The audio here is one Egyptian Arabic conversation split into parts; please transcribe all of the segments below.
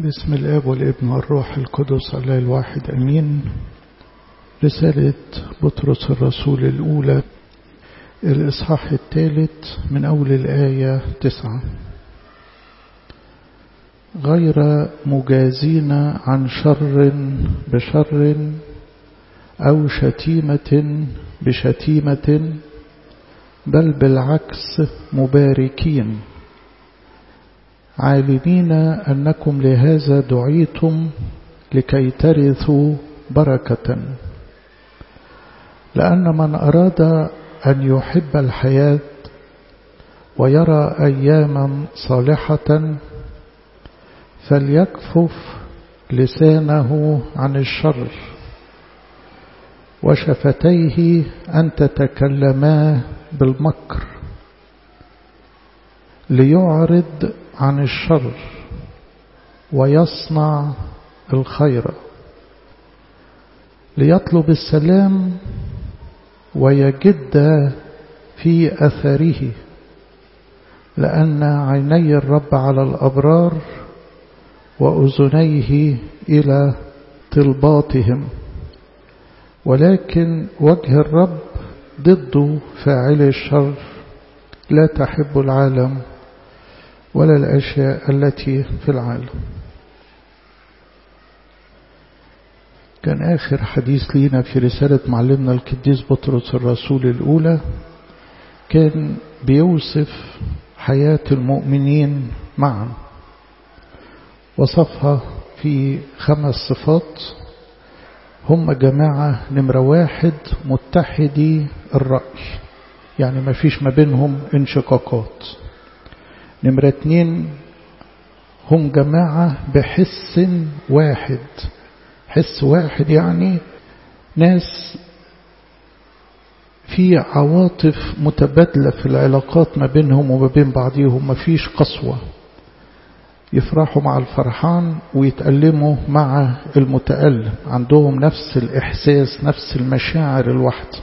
بسم الاب والابن والروح القدس الله الواحد امين رسالة بطرس الرسول الاولى الاصحاح الثالث من اول الايه تسعه غير مجازين عن شر بشر أو شتيمة بشتيمة بل بالعكس مباركين عالمين أنكم لهذا دعيتم لكي ترثوا بركة لأن من أراد أن يحب الحياة ويرى أياما صالحة فليكفف لسانه عن الشر وشفتيه أن تتكلما بالمكر ليعرض عن الشر ويصنع الخير ليطلب السلام ويجد في أثره لأن عيني الرب على الأبرار وأذنيه إلى طلباتهم ولكن وجه الرب ضد فاعل الشر لا تحب العالم ولا الأشياء التي في العالم كان آخر حديث لينا في رسالة معلمنا القديس بطرس الرسول الأولى كان بيوصف حياة المؤمنين معا وصفها في خمس صفات هم جماعة نمرة واحد متحدي الرأي يعني ما فيش ما بينهم انشقاقات نمرة اتنين هم جماعة بحس واحد حس واحد يعني ناس في عواطف متبادلة في العلاقات ما بينهم وما بين بعضهم ما فيش قسوة يفرحوا مع الفرحان ويتألموا مع المتألم عندهم نفس الإحساس نفس المشاعر الواحدة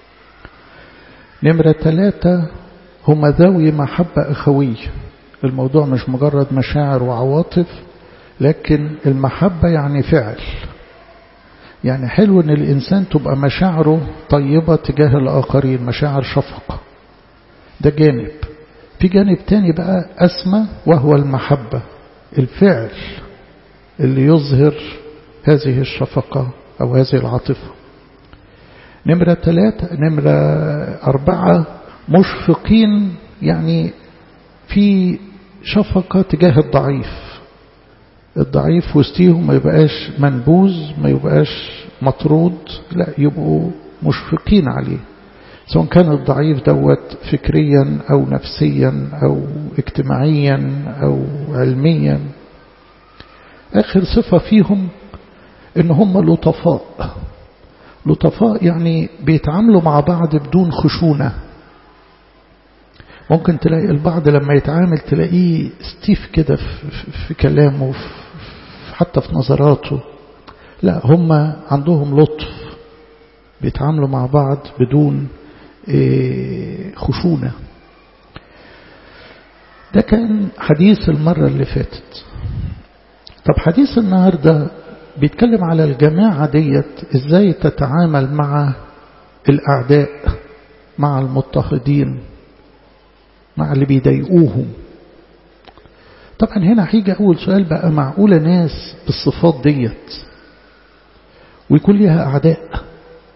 نمرة ثلاثة هم ذوي محبة أخوية الموضوع مش مجرد مشاعر وعواطف لكن المحبة يعني فعل يعني حلو ان الانسان تبقى مشاعره طيبة تجاه الاخرين مشاعر شفقة ده جانب في جانب تاني بقى اسمى وهو المحبة الفعل اللي يظهر هذه الشفقة او هذه العاطفة نمرة ثلاثة نمرة أربعة مشفقين يعني في شفقة تجاه الضعيف الضعيف وسطيهم ما يبقاش منبوذ ما يبقاش مطرود لا يبقوا مشفقين عليه سواء كان الضعيف دوت فكريا أو نفسيا أو اجتماعيا أو علميا آخر صفة فيهم إن هم لطفاء لطفاء يعني بيتعاملوا مع بعض بدون خشونة ممكن تلاقي البعض لما يتعامل تلاقيه ستيف كده في, في كلامه في حتى في نظراته لا هم عندهم لطف بيتعاملوا مع بعض بدون خشونة ده كان حديث المرة اللي فاتت طب حديث النهاردة بيتكلم على الجماعة ديت ازاي تتعامل مع الأعداء مع المضطهدين مع اللي بيضايقوهم طبعا هنا هيجي أول سؤال بقى معقولة ناس بالصفات ديت ويكون ليها أعداء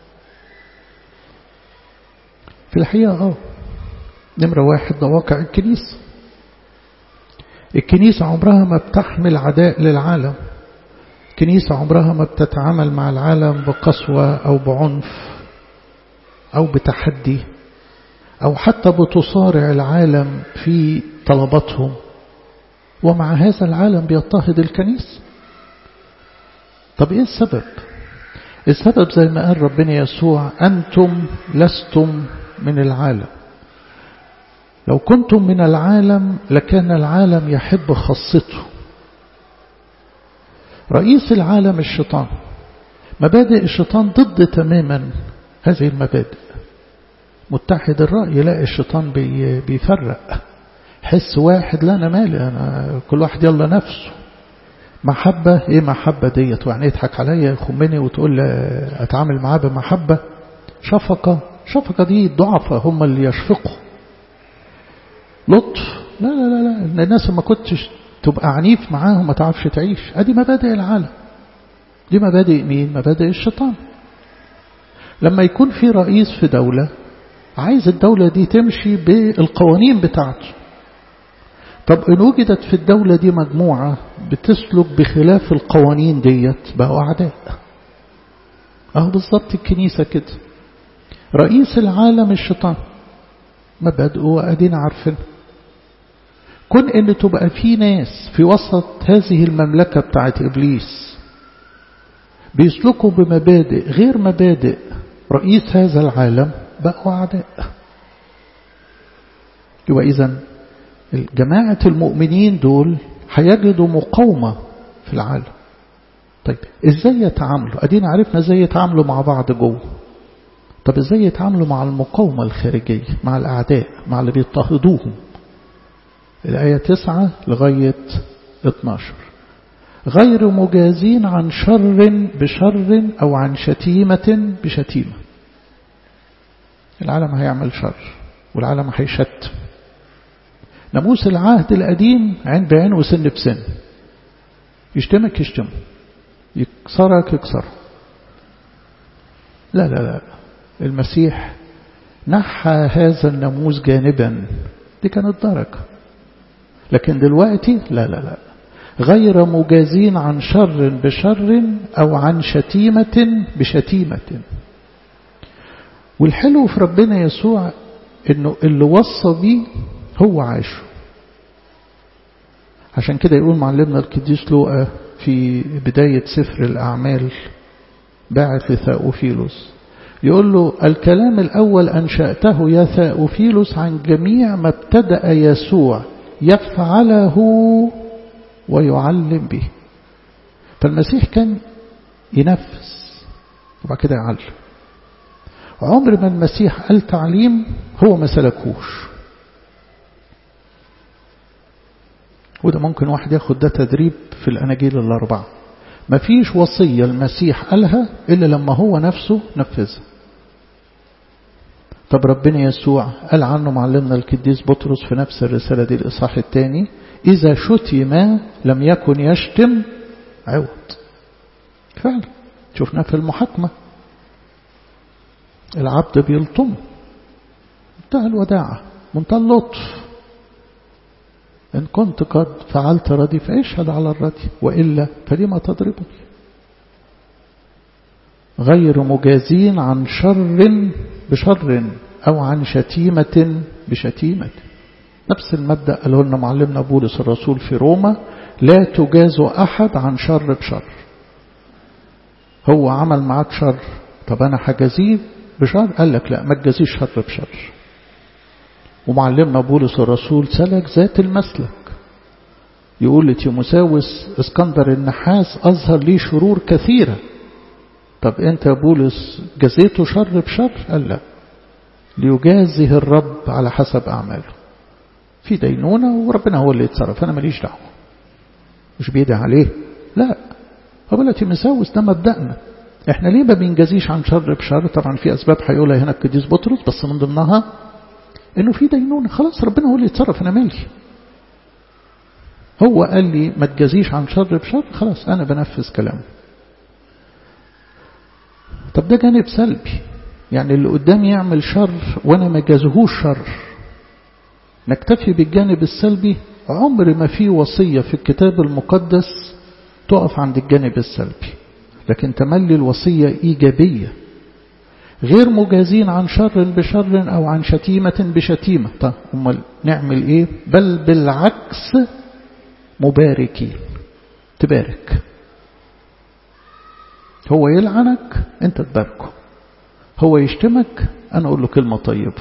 في الحقيقة اه نمرة واحد ده واقع الكنيسة الكنيسة عمرها ما بتحمل عداء للعالم الكنيسة عمرها ما بتتعامل مع العالم بقسوة أو بعنف أو بتحدي أو حتى بتصارع العالم في طلباتهم ومع هذا العالم بيضطهد الكنيسة طب إيه السبب السبب زي ما قال ربنا يسوع أنتم لستم من العالم لو كنتم من العالم لكان العالم يحب خاصته رئيس العالم الشيطان مبادئ الشيطان ضد تماما هذه المبادئ متحد الرأي لا الشيطان بي بيفرق حس واحد لا أنا مالي أنا كل واحد يلا نفسه محبة ايه محبة ديت يعني يضحك عليا يخمني وتقول اتعامل معاه بمحبة شفقة شفقة دي الضعفة هم اللي يشفقوا لطف لا لا لا لا الناس ما كنتش تبقى عنيف معاهم ما تعرفش تعيش ادي مبادئ العالم دي مبادئ مين مبادئ الشيطان لما يكون في رئيس في دولة عايز الدولة دي تمشي بالقوانين بتاعته طب إن وجدت في الدولة دي مجموعة بتسلك بخلاف القوانين ديت بقوا أعداء أهو بالظبط الكنيسة كده رئيس العالم الشيطان مبادئه أدينا عارفين كن إن تبقى في ناس في وسط هذه المملكة بتاعت إبليس بيسلكوا بمبادئ غير مبادئ رئيس هذا العالم بقوا أعداء يبقى إذن جماعة المؤمنين دول هيجدوا مقاومة في العالم طيب ازاي يتعاملوا ادينا عرفنا ازاي يتعاملوا مع بعض جوه طب ازاي يتعاملوا مع المقاومة الخارجية مع الأعداء مع اللي بيضطهدوهم الآية 9 لغاية 12 غير مجازين عن شر بشر أو عن شتيمة بشتيمة العالم هيعمل شر والعالم هيشتم ناموس العهد القديم عين بعين وسن بسن يشتمك يشتمه يكسرك يكسره لا لا لا المسيح نحى هذا الناموس جانبا دي كانت درجة لكن دلوقتي لا لا لا غير مجازين عن شر بشر أو عن شتيمة بشتيمة والحلو في ربنا يسوع انه اللي وصى بيه هو عاشه عشان كده يقول معلمنا القديس لوقا في بداية سفر الأعمال باعث لثاؤفيلوس يقول له الكلام الأول أنشأته يا ثاؤفيلوس عن جميع ما ابتدأ يسوع يفعله ويعلم به فالمسيح كان ينفذ وبعد كده يعلم عمر ما المسيح قال تعليم هو ما سلكوش وده ممكن واحد ياخد ده تدريب في الأناجيل الأربعة مفيش وصية المسيح قالها إلا لما هو نفسه نفذها طب ربنا يسوع قال عنه معلمنا القديس بطرس في نفس الرسالة دي الإصحاح الثاني إذا شتم لم يكن يشتم عوض فعلا شفنا في المحاكمة العبد بيلطم منتهى الوداعة منتهى اللطف إن كنت قد فعلت ردي فاشهد على الردي وإلا فلما تضربني غير مجازين عن شر بشر أو عن شتيمة بشتيمة نفس المبدأ قاله لنا معلمنا بولس الرسول في روما لا تجاز أحد عن شر بشر هو عمل معاك شر طب أنا حجازيه بشر قال لك لا ما تجازيش شر بشر ومعلمنا بولس الرسول سلك ذات المسلك يقول لتيموساوس اسكندر النحاس أظهر لي شرور كثيرة طب أنت يا بولس جزيته شر بشر قال لا ليجازه الرب على حسب أعماله في دينونة وربنا هو اللي يتصرف أنا ماليش دعوة مش بيدي عليه لا هو تيموساوس ده مبدأنا احنا ليه ما بنجازيش عن شر بشر طبعا في أسباب هيقولها هنا القديس بطرس بس من ضمنها انه في دينونة خلاص ربنا هو اللي يتصرف انا مالي هو قال لي ما تجازيش عن شر بشر خلاص انا بنفذ كلامه طب ده جانب سلبي يعني اللي قدامي يعمل شر وانا ما جازهوش شر نكتفي بالجانب السلبي عمر ما في وصية في الكتاب المقدس تقف عند الجانب السلبي لكن تملي الوصية إيجابية غير مجازين عن شر بشر أو عن شتيمة بشتيمة طب أمال نعمل إيه بل بالعكس مباركين تبارك هو يلعنك أنت تباركه هو يشتمك أنا أقول له كلمة طيبة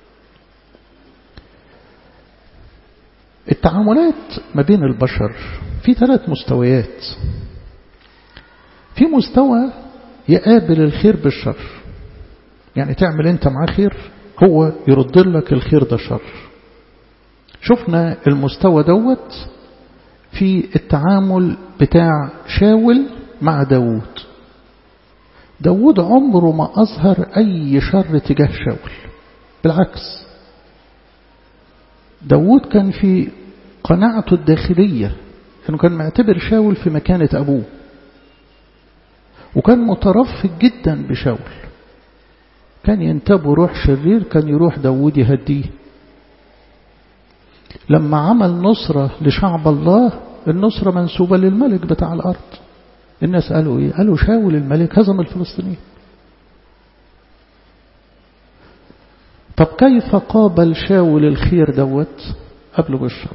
التعاملات ما بين البشر في ثلاث مستويات في مستوى يقابل الخير بالشر يعني تعمل انت معاه خير هو يرد لك الخير ده شر شفنا المستوى دوت في التعامل بتاع شاول مع داود داود عمره ما أظهر أي شر تجاه شاول بالعكس داود كان في قناعته الداخلية انه كان معتبر شاول في مكانة أبوه وكان مترفق جدا بشاول كان ينتابه روح شرير كان يروح داود يهديه لما عمل نصرة لشعب الله النصرة منسوبة للملك بتاع الأرض الناس قالوا إيه قالوا شاول الملك هزم الفلسطينيين طب كيف قابل شاول الخير دوت قبله بالشر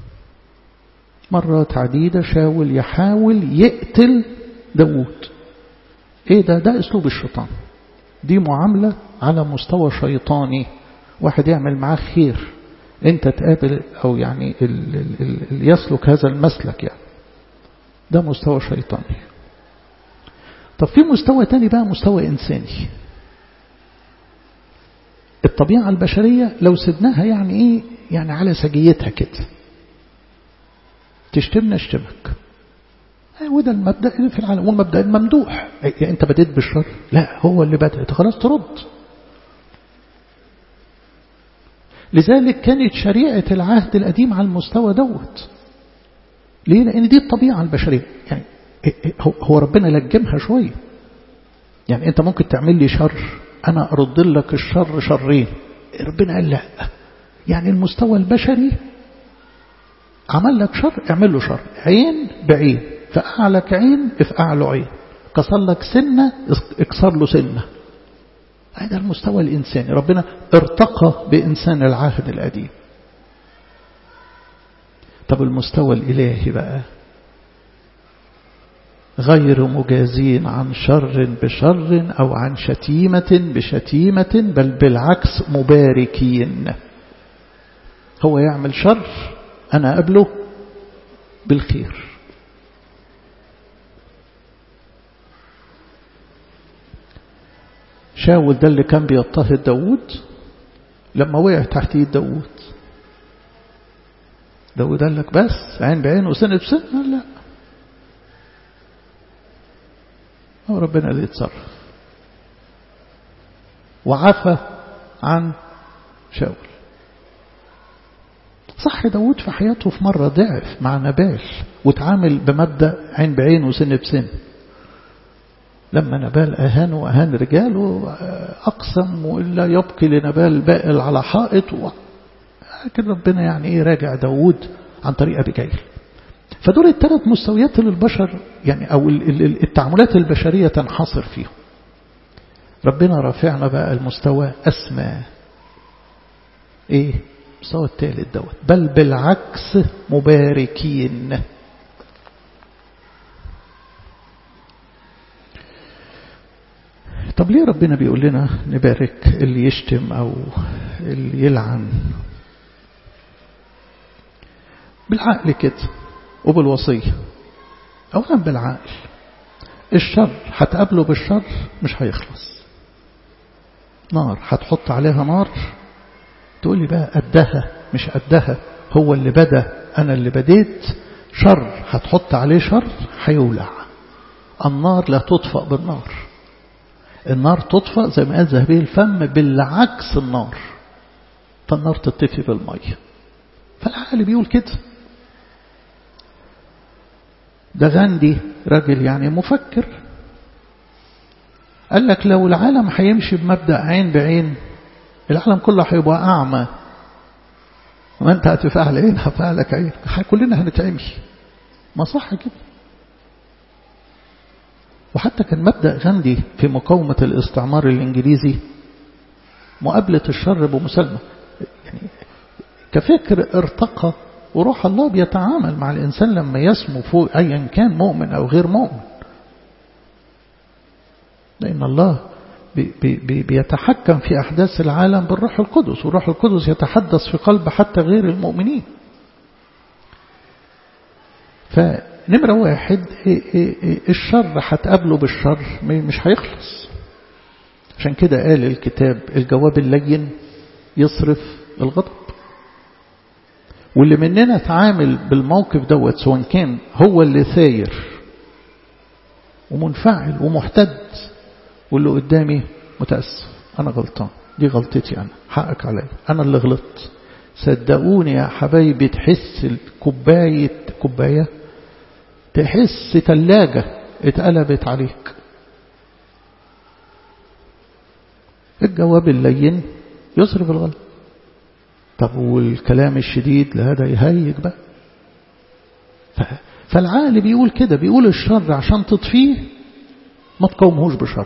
مرات عديدة شاول يحاول يقتل داود ايه ده ده اسلوب الشيطان دي معاملة على مستوى شيطاني واحد يعمل معاه خير انت تقابل او يعني ال ال ال يسلك هذا المسلك يعني ده مستوى شيطاني طب في مستوى تاني بقى مستوى انساني الطبيعة البشرية لو سبناها يعني ايه يعني على سجيتها كده تشتمنا اشتمك وده المبدأ اللي في العالم والمبدأ الممدوح يعني انت بديت بالشر لا هو اللي بدأت خلاص ترد لذلك كانت شريعة العهد القديم على المستوى دوت ليه لأن دي الطبيعة البشرية يعني هو ربنا لجمها شوية يعني انت ممكن تعمل لي شر انا ارد لك الشر شرين ربنا قال لا يعني المستوى البشري عمل لك شر اعمل له شر عين بعين فقع لك عين افقع له عين كسر لك سنة اكسر له سنة هذا المستوى الإنساني ربنا ارتقى بإنسان العهد القديم طب المستوى الإلهي بقى غير مجازين عن شر بشر أو عن شتيمة بشتيمة بل بالعكس مباركين هو يعمل شر أنا قبله بالخير شاول ده اللي كان بيضطهد داود لما وقع تحت ايد داود داود قال لك بس عين بعين وسنة بسنة لا هو ربنا اللي يتصرف وعفى عن شاول صح داود في حياته في مرة ضعف مع نبال وتعامل بمبدأ عين بعين وسن بسن لما نبال أهان وأهان رجاله أقسم وإلا يبقي لنبال بائل على حائط لكن ربنا يعني إيه راجع داود عن طريق أبيجيل فدول الثلاث مستويات للبشر يعني أو التعاملات البشرية تنحصر فيهم ربنا رافعنا بقى المستوى أسمى إيه المستوى الثالث دوت بل بالعكس مباركين طب ليه ربنا بيقول لنا نبارك اللي يشتم أو اللي يلعن بالعقل كده وبالوصية أولا بالعقل الشر هتقابله بالشر مش هيخلص نار هتحط عليها نار تقول لي بقى قدها مش قدها هو اللي بدأ أنا اللي بديت شر هتحط عليه شر هيولع النار لا تطفأ بالنار النار تطفأ زي ما قال ذهبي الفم بالعكس النار فالنار تطفي بالمية فالعقل بيقول كده ده غاندي راجل يعني مفكر قال لك لو العالم هيمشي بمبدأ عين بعين العالم كله هيبقى أعمى وما أنت هتفعل عين هفعلك عين كلنا هنتعمي ما صح كده وحتى كان مبدأ غاندي في مقاومة الاستعمار الإنجليزي مقابلة الشر بمسالمة يعني كفكر ارتقى وروح الله بيتعامل مع الإنسان لما يسمو فوق أيا كان مؤمن أو غير مؤمن لأن الله بي بي بيتحكم في أحداث العالم بالروح القدس والروح القدس يتحدث في قلب حتى غير المؤمنين فنمرة واحد الشر هتقابله بالشر مش هيخلص عشان كده قال الكتاب الجواب اللين يصرف الغضب واللي مننا تعامل بالموقف دوت سواء كان هو اللي ثاير ومنفعل ومحتد واللي قدامي متأسف أنا غلطان دي غلطتي أنا حقك علي أنا اللي غلطت صدقوني يا حبايبي تحس الكوباية كوباية تحس تلاجة اتقلبت عليك الجواب اللين يصرف الغلط طب والكلام الشديد لهذا يهيج بقى فالعقل بيقول كده بيقول الشر عشان تطفيه ما تقومهوش بشر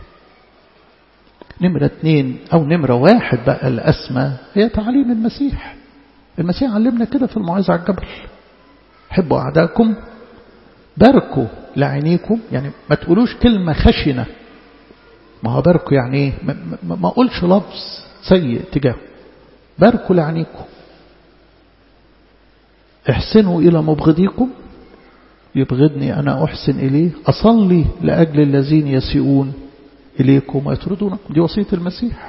نمرة اتنين أو نمرة واحد بقى الأسمى هي تعليم المسيح المسيح علمنا كده في الموعظة على الجبل حبوا أعدائكم باركوا لعينيكم يعني ما تقولوش كلمة خشنة ما هو باركوا يعني ايه ما, ما, ما أقولش لفظ سيء تجاهه باركوا لعينيكم احسنوا إلى مبغضيكم يبغضني أنا أحسن إليه أصلي لأجل الذين يسيئون إليكم ويطردونكم دي وصية المسيح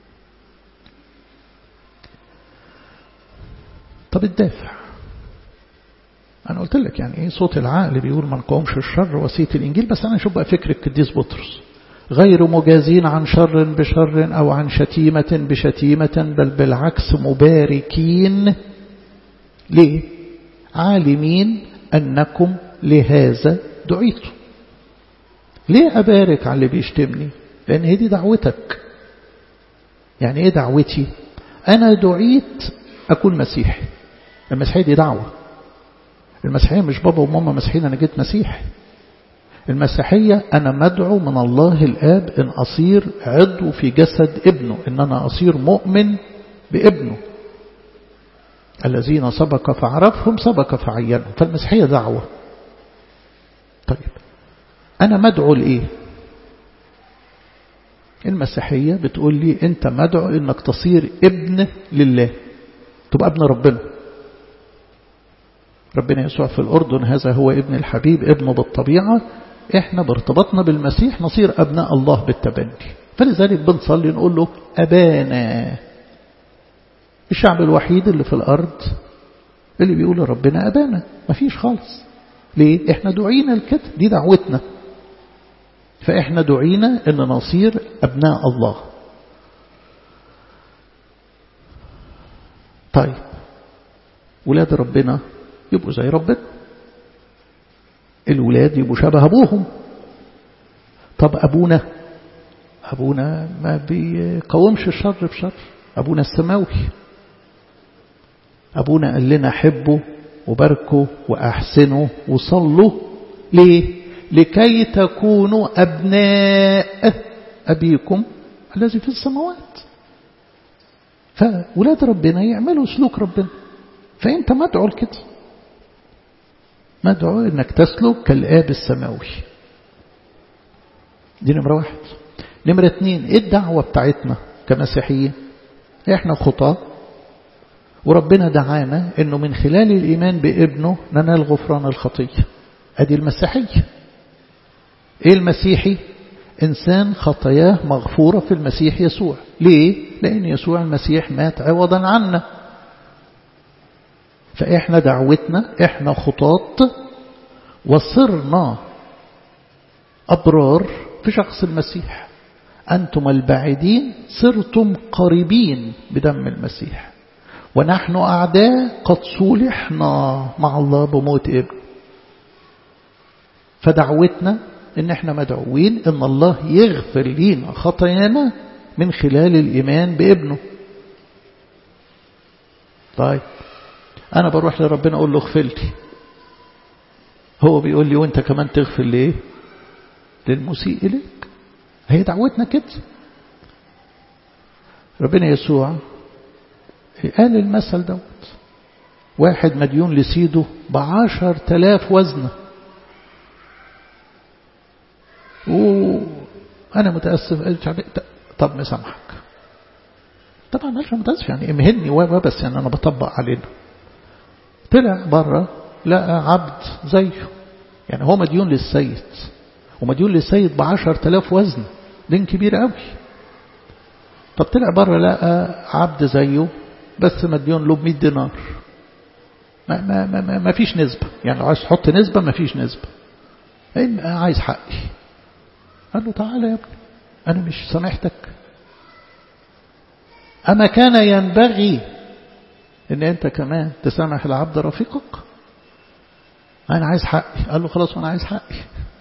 طب الدافع أنا قلت لك يعني إيه صوت العقل بيقول ما نقومش الشر وصية الإنجيل بس أنا أشوف بقى فكر القديس بطرس غير مجازين عن شر بشر أو عن شتيمة بشتيمة بل بالعكس مباركين ليه عالمين أنكم لهذا دعيتم ليه أبارك على اللي بيشتمني لأن هي دي دعوتك يعني إيه دعوتي أنا دعيت أكون مسيحي المسيحية دي دعوة المسيحية مش بابا وماما مسيحيين أنا جيت مسيحي المسيحية أنا مدعو من الله الآب أن أصير عضو في جسد ابنه أن أنا أصير مؤمن بابنه الذين سبق فعرفهم سبق فعينهم فالمسيحية دعوة طيب أنا مدعو لإيه المسيحية بتقول لي أنت مدعو أنك تصير ابن لله تبقى ابن ربنا ربنا يسوع في الأردن هذا هو ابن الحبيب ابنه بالطبيعة احنا بارتباطنا بالمسيح نصير أبناء الله بالتبني فلذلك بنصلي نقول له أبانا الشعب الوحيد اللي في الأرض اللي بيقول ربنا أبانا مفيش خالص ليه؟ احنا دعينا لكده دي دعوتنا فإحنا دعينا أن نصير أبناء الله طيب ولاد ربنا يبقوا زي ربنا الولاد يبقوا شبه أبوهم طب أبونا أبونا ما بيقومش الشر بشر أبونا السماوي أبونا قال لنا حبوا وباركوا وأحسنوا وصلوا ليه لكي تكونوا أبناء أبيكم الذي في السماوات فولاد ربنا يعملوا سلوك ربنا فأنت مدعو لكده مدعو أنك تسلك كالآب السماوي دي نمرة واحد نمرة اتنين ايه الدعوة بتاعتنا كمسيحيين احنا خطاة وربنا دعانا انه من خلال الايمان بابنه ننال غفران الخطية ادي المسيحية ايه المسيحي انسان خطاياه مغفورة في المسيح يسوع ليه لان يسوع المسيح مات عوضا عنا فاحنا دعوتنا احنا خطاة وصرنا ابرار في شخص المسيح أنتم البعيدين صرتم قريبين بدم المسيح ونحن أعداء قد صولحنا مع الله بموت ابن فدعوتنا ان احنا مدعوين ان الله يغفر لينا خطايانا من خلال الإيمان بابنه طيب أنا بروح لربنا أقول له اغفر لي هو بيقول لي وانت كمان تغفر ليه للمسيء إليك هي دعوتنا كده ربنا يسوع قال المثل دوت واحد مديون لسيده بعشر تلاف وزنة وأنا متأسف طب مسامحك طبعا مش متأسف يعني امهني وبس يعني أنا بطبق علينا طلع بره لقى عبد زيه يعني هو مديون للسيد ومديون للسيد بعشر تلاف وزن دين كبير قوي طب طلع بره لقى عبد زيه بس مديون له بمئة دينار ما, ما, ما, ما فيش نسبة يعني لو عايز تحط نسبة ما فيش نسبة عايز حقي قال له تعالى يا ابني أنا مش سامحتك أما كان ينبغي ان انت كمان تسامح العبد رفيقك انا عايز حقي قال له خلاص انا عايز حقي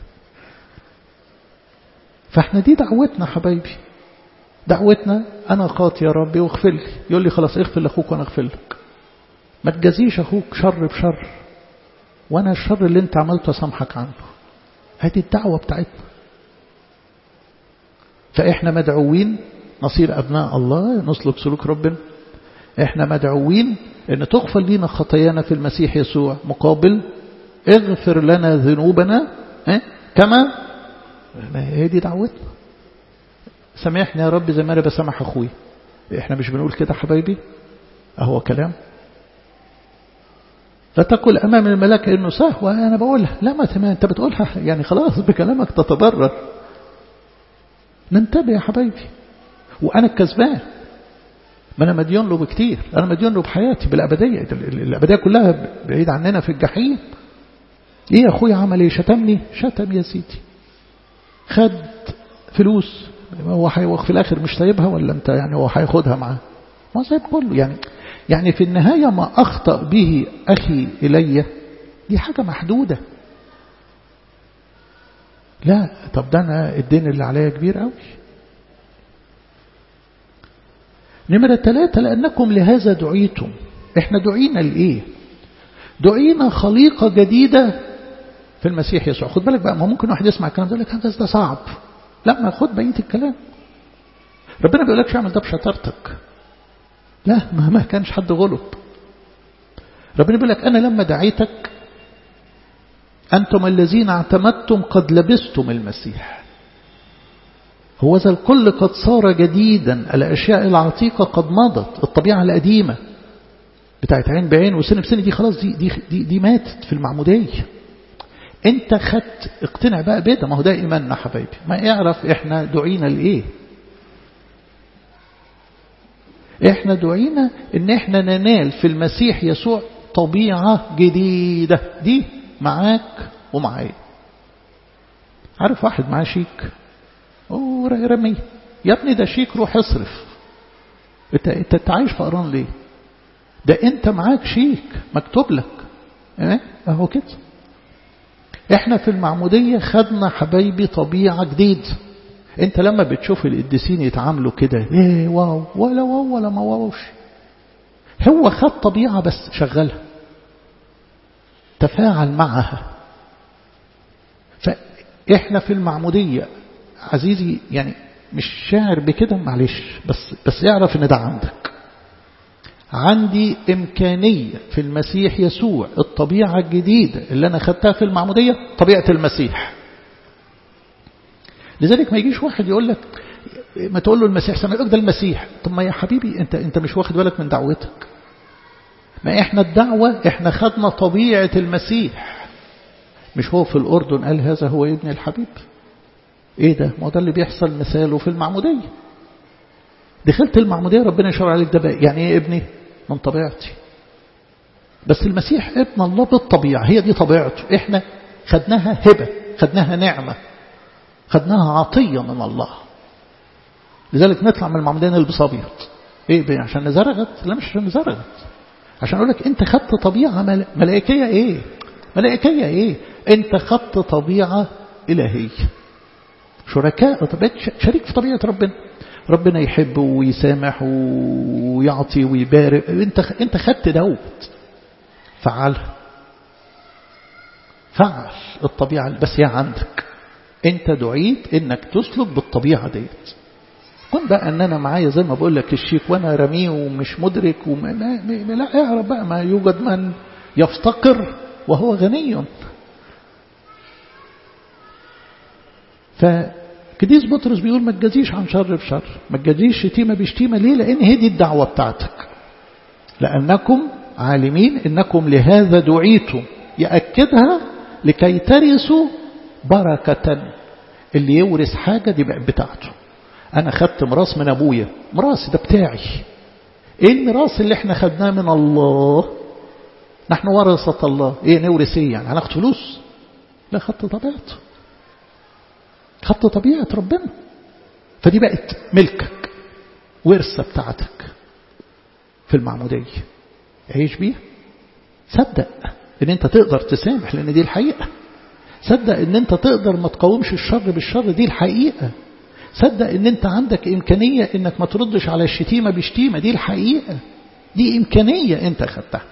فاحنا دي دعوتنا حبايبي دعوتنا انا خاطي يا ربي واغفر لي يقول لي خلاص اغفر لاخوك وانا اغفر لك ما تجازيش اخوك شر بشر وانا الشر اللي انت عملته اسامحك عنه هذه الدعوه بتاعتنا فاحنا مدعوين نصير ابناء الله نسلك سلوك ربنا احنا مدعوين ان تغفر لنا خطايانا في المسيح يسوع مقابل اغفر لنا ذنوبنا اه؟ كما هي دي دعوتنا سامحني يا رب زي ما انا بسامح اخوي احنا مش بنقول كده حبايبي اهو كلام لا تقل امام الملائكه انه سهوه انا بقولها لا ما تمام انت بتقولها يعني خلاص بكلامك تتبرر ننتبه يا حبايبي وانا الكسبان ما أنا مديون له بكتير أنا مديون له بحياتي بالأبدية الأبدية كلها بعيد عننا في الجحيم إيه يا أخويا عمل إيه شتمني شتم يا سيدي خد فلوس هو هيوخ في الآخر مش سايبها ولا أنت يعني هو هياخدها معاه ما سايب كله يعني يعني في النهاية ما أخطأ به أخي إلي دي حاجة محدودة لا طب ده أنا الدين اللي عليا كبير قوي نمرة ثلاثة لأنكم لهذا دعيتم احنا دعينا لإيه دعينا خليقة جديدة في المسيح يسوع خد بالك بقى ما ممكن واحد يسمع الكلام ده يقول لك ده صعب لا ما خد بقية الكلام ربنا بيقول لكش اعمل ده بشطارتك لا ما ما كانش حد غلب ربنا بيقول لك أنا لما دعيتك أنتم الذين اعتمدتم قد لبستم المسيح هو ذا الكل قد صار جديدا الأشياء العتيقة قد مضت الطبيعة القديمة بتاعت عين بعين وسنة بسنة دي خلاص دي, دي, دي, دي ماتت في المعمودية انت خدت اقتنع بقى بده ما هو ده ايماننا حبايبي ما اعرف احنا دعينا لايه احنا دعينا ان احنا ننال في المسيح يسوع طبيعة جديدة دي معاك ومعايا عارف واحد معاه شيك ورميه يا ابني ده شيك روح اصرف انت انت عايش فقران ليه ده انت معاك شيك مكتوب لك اه اهو كده احنا في المعمودية خدنا حبايبي طبيعة جديد انت لما بتشوف القديسين يتعاملوا كده ايه واو ولا واو ولا ما واوش هو خد طبيعة بس شغلها تفاعل معها فاحنا في المعمودية عزيزي يعني مش شاعر بكده معلش بس بس اعرف ان ده عندك عندي إمكانية في المسيح يسوع الطبيعة الجديدة اللي أنا خدتها في المعمودية طبيعة المسيح لذلك ما يجيش واحد يقول لك ما تقول له المسيح سمع لك ده المسيح طب ما يا حبيبي انت انت مش واخد بالك من دعوتك ما احنا الدعوة احنا خدنا طبيعة المسيح مش هو في الأردن قال هذا هو ابن الحبيب ايه ده ما ده اللي بيحصل مثاله في المعمودية دخلت المعمودية ربنا يشاور عليك ده بقى يعني ايه ابني من طبيعتي بس المسيح ابن الله بالطبيعة هي دي طبيعته احنا خدناها هبة خدناها نعمة خدناها عطية من الله لذلك نطلع من المعمودية نلبس أبيض ايه بيه عشان نزرغت لا مش عشان نزرغت عشان اقول لك انت خدت طبيعة ملائكية ايه ملائكية ايه انت خدت طبيعة إلهية شركاء طبيعة شريك في طبيعة ربنا ربنا يحب ويسامح ويعطي ويبارك انت انت خدت دوت فعلها فعل الطبيعة بس هي عندك انت دعيت انك تسلك بالطبيعة ديت كن بقى ان انا معايا زي ما بقول لك الشيك وانا رميه ومش مدرك وما لا اعرف بقى ما يوجد من يفتقر وهو غني فكديس بطرس بيقول ما تجازيش عن شر بشر ما تجازيش شتيمة بشتيمة ليه لأن هي دي الدعوة بتاعتك لأنكم عالمين إنكم لهذا دعيتم يأكدها لكي ترثوا بركة اللي يورث حاجة دي بقى بتاعته أنا خدت مراس من أبويا مراس ده بتاعي إيه المراس اللي احنا خدناه من الله نحن ورثة الله ايه نورث ايه يعني هناخد فلوس لا خدت طبيعته خدت طبيعة ربنا فدي بقت ملكك ورثة بتاعتك في المعمودية عيش بيها صدق ان انت تقدر تسامح لان دي الحقيقة صدق ان انت تقدر ما تقاومش الشر بالشر دي الحقيقة صدق ان انت عندك امكانية انك ما تردش على الشتيمة بشتيمة دي الحقيقة دي امكانية انت خدتها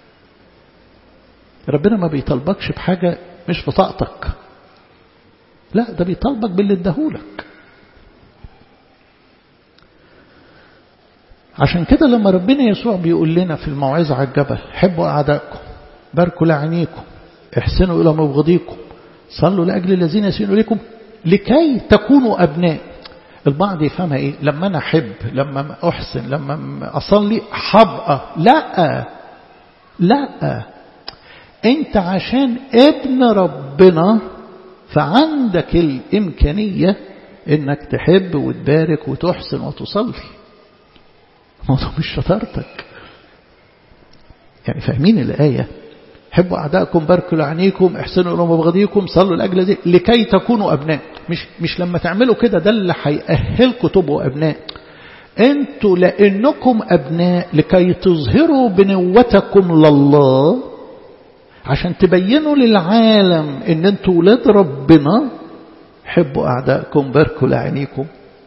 ربنا ما بيطلبكش بحاجة مش في طاقتك لا ده بيطلبك باللي اداهولك عشان كده لما ربنا يسوع بيقول لنا في الموعظة على الجبل حبوا أعدائكم باركوا لعينيكم احسنوا إلى مبغضيكم صلوا لأجل الذين يسيئون إليكم لكي تكونوا أبناء البعض يفهمها إيه لما أنا أحب لما أحسن لما أصلي حبقى لا لا أنت عشان ابن ربنا فعندك الإمكانية إنك تحب وتبارك وتحسن وتصلي الموضوع مش شطارتك يعني فاهمين الآية حبوا أعدائكم باركوا لعنيكم احسنوا إلى مبغضيكم صلوا لأجل ذي لكي تكونوا أبناء مش, مش لما تعملوا كده ده اللي هيأهلكم تبقوا أبناء انتوا لأنكم أبناء لكي تظهروا بنوتكم لله عشان تبينوا للعالم ان انتوا ولاد ربنا حبوا أعدائكم باركوا لعنيكم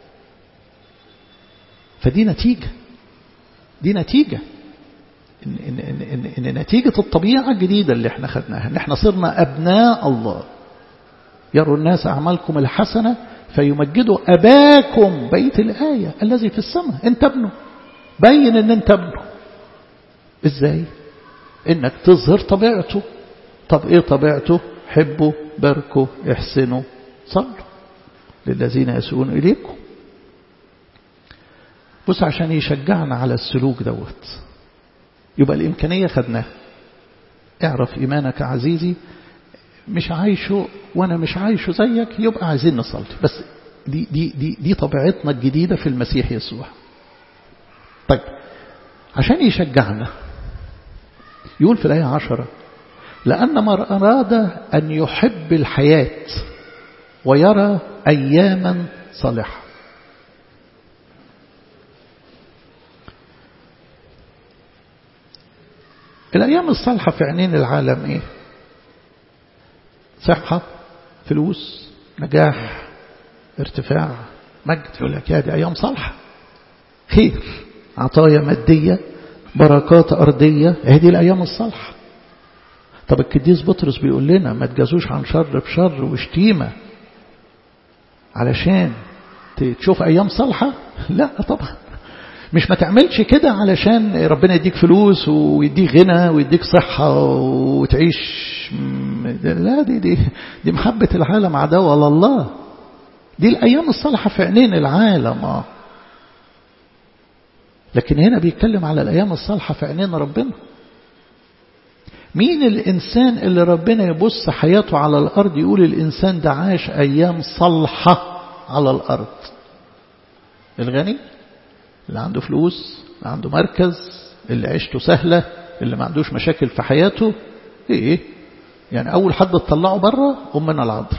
فدي نتيجة دي نتيجة إن, إن, إن, إن, إن نتيجة الطبيعة الجديدة اللي احنا خدناها ان احنا صرنا أبناء الله يروا الناس أعمالكم الحسنة فيمجدوا أباكم بيت الآية الذي في السماء انت ابنه بين ان انت ابنه ازاي انك تظهر طبيعته طب ايه طبيعته حبوا باركوا احسنوا صلوا للذين يسؤون إليكم بص عشان يشجعنا على السلوك دوت يبقى الإمكانية خدناها اعرف إيمانك عزيزي مش عايشه وأنا مش عايشه زيك يبقى عايزين نصلي بس دي, دي, دي, دي طبيعتنا الجديدة في المسيح يسوع طيب عشان يشجعنا يقول في الآية عشرة لأن من أراد أن يحب الحياة ويرى أياما صالحة الأيام الصالحة في عينين العالم إيه صحة فلوس نجاح ارتفاع مجد يقول لك يا دي أيام صالحة خير عطايا مادية بركات أرضية هذه الأيام الصالحة طب القديس بطرس بيقول لنا ما تجازوش عن شر بشر وشتيمة علشان تشوف أيام صالحة لا طبعا مش ما تعملش كده علشان ربنا يديك فلوس ويديك غنى ويديك صحة وتعيش لا دي دي دي محبة العالم عداوة لله دي الأيام الصالحة في عينين العالم لكن هنا بيتكلم على الأيام الصالحة في عينين ربنا مين الإنسان اللي ربنا يبص حياته على الأرض يقول الإنسان ده عاش أيام صالحة على الأرض الغني اللي عنده فلوس اللي عنده مركز اللي عيشته سهلة اللي ما عندوش مشاكل في حياته ايه يعني اول حد تطلعه بره امنا العذراء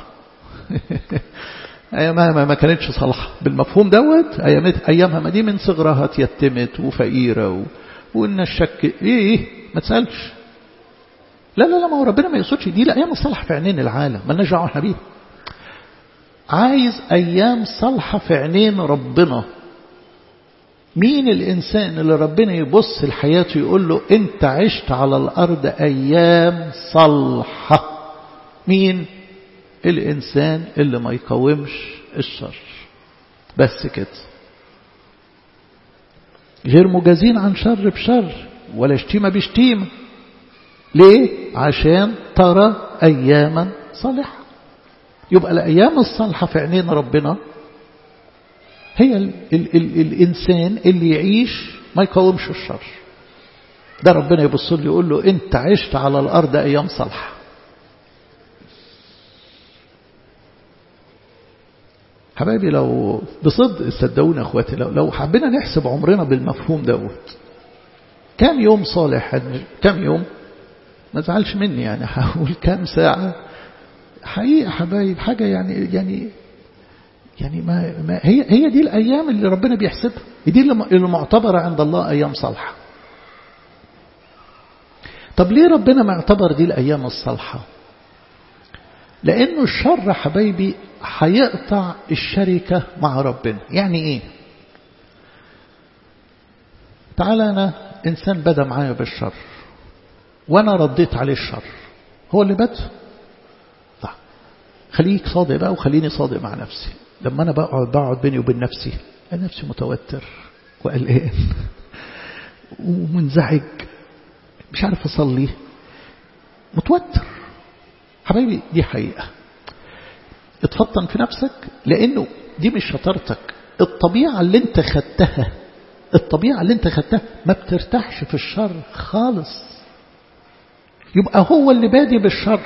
ايامها ما كانتش صالحة بالمفهوم دوت ايامها ما دي من صغرها اتيتمت وفقيرة و... وان الشك ايه ايه ما تسالش لا لا لا ما هو ربنا ما يقصدش دي الايام الصالحه في عينين العالم ما لناش دعوه احنا بيها عايز ايام صالحه في عينين ربنا مين الإنسان اللي ربنا يبص لحياته يقول له أنت عشت على الأرض أيام صالحة مين الإنسان اللي ما يقاومش الشر بس كده غير مجازين عن شر بشر ولا شتيمة بشتيمة ليه عشان ترى أياما صالحة يبقى الأيام الصالحة في عينين ربنا هي ال ال ال الإنسان اللي يعيش ما يقاومش الشر ده ربنا يبص له يقول له أنت عشت على الأرض أيام صالحة حبايبي لو بصدق صدقوني اخواتي لو, لو حبينا نحسب عمرنا بالمفهوم دوت كم يوم صالح كم يوم ما زعلش مني يعني هقول كام ساعة حقيقة حبايب حاجة يعني يعني يعني ما, ما هي هي دي الأيام اللي ربنا بيحسبها دي اللي معتبرة عند الله أيام صالحة طب ليه ربنا ما اعتبر دي الأيام الصالحة لأنه الشر حبايبي هيقطع الشركة مع ربنا يعني إيه تعال أنا إنسان بدأ معايا بالشر وأنا رديت عليه الشر هو اللي بدأ طيب خليك صادق بقى وخليني صادق مع نفسي لما أنا بقعد بقعد بيني وبين نفسي أنا نفسي متوتر وقلقان ومنزعج مش عارف أصلي متوتر حبايبي دي حقيقة اتفطن في نفسك لأنه دي مش شطارتك الطبيعة اللي انت خدتها الطبيعة اللي انت خدتها ما بترتاحش في الشر خالص يبقى هو اللي بادي بالشر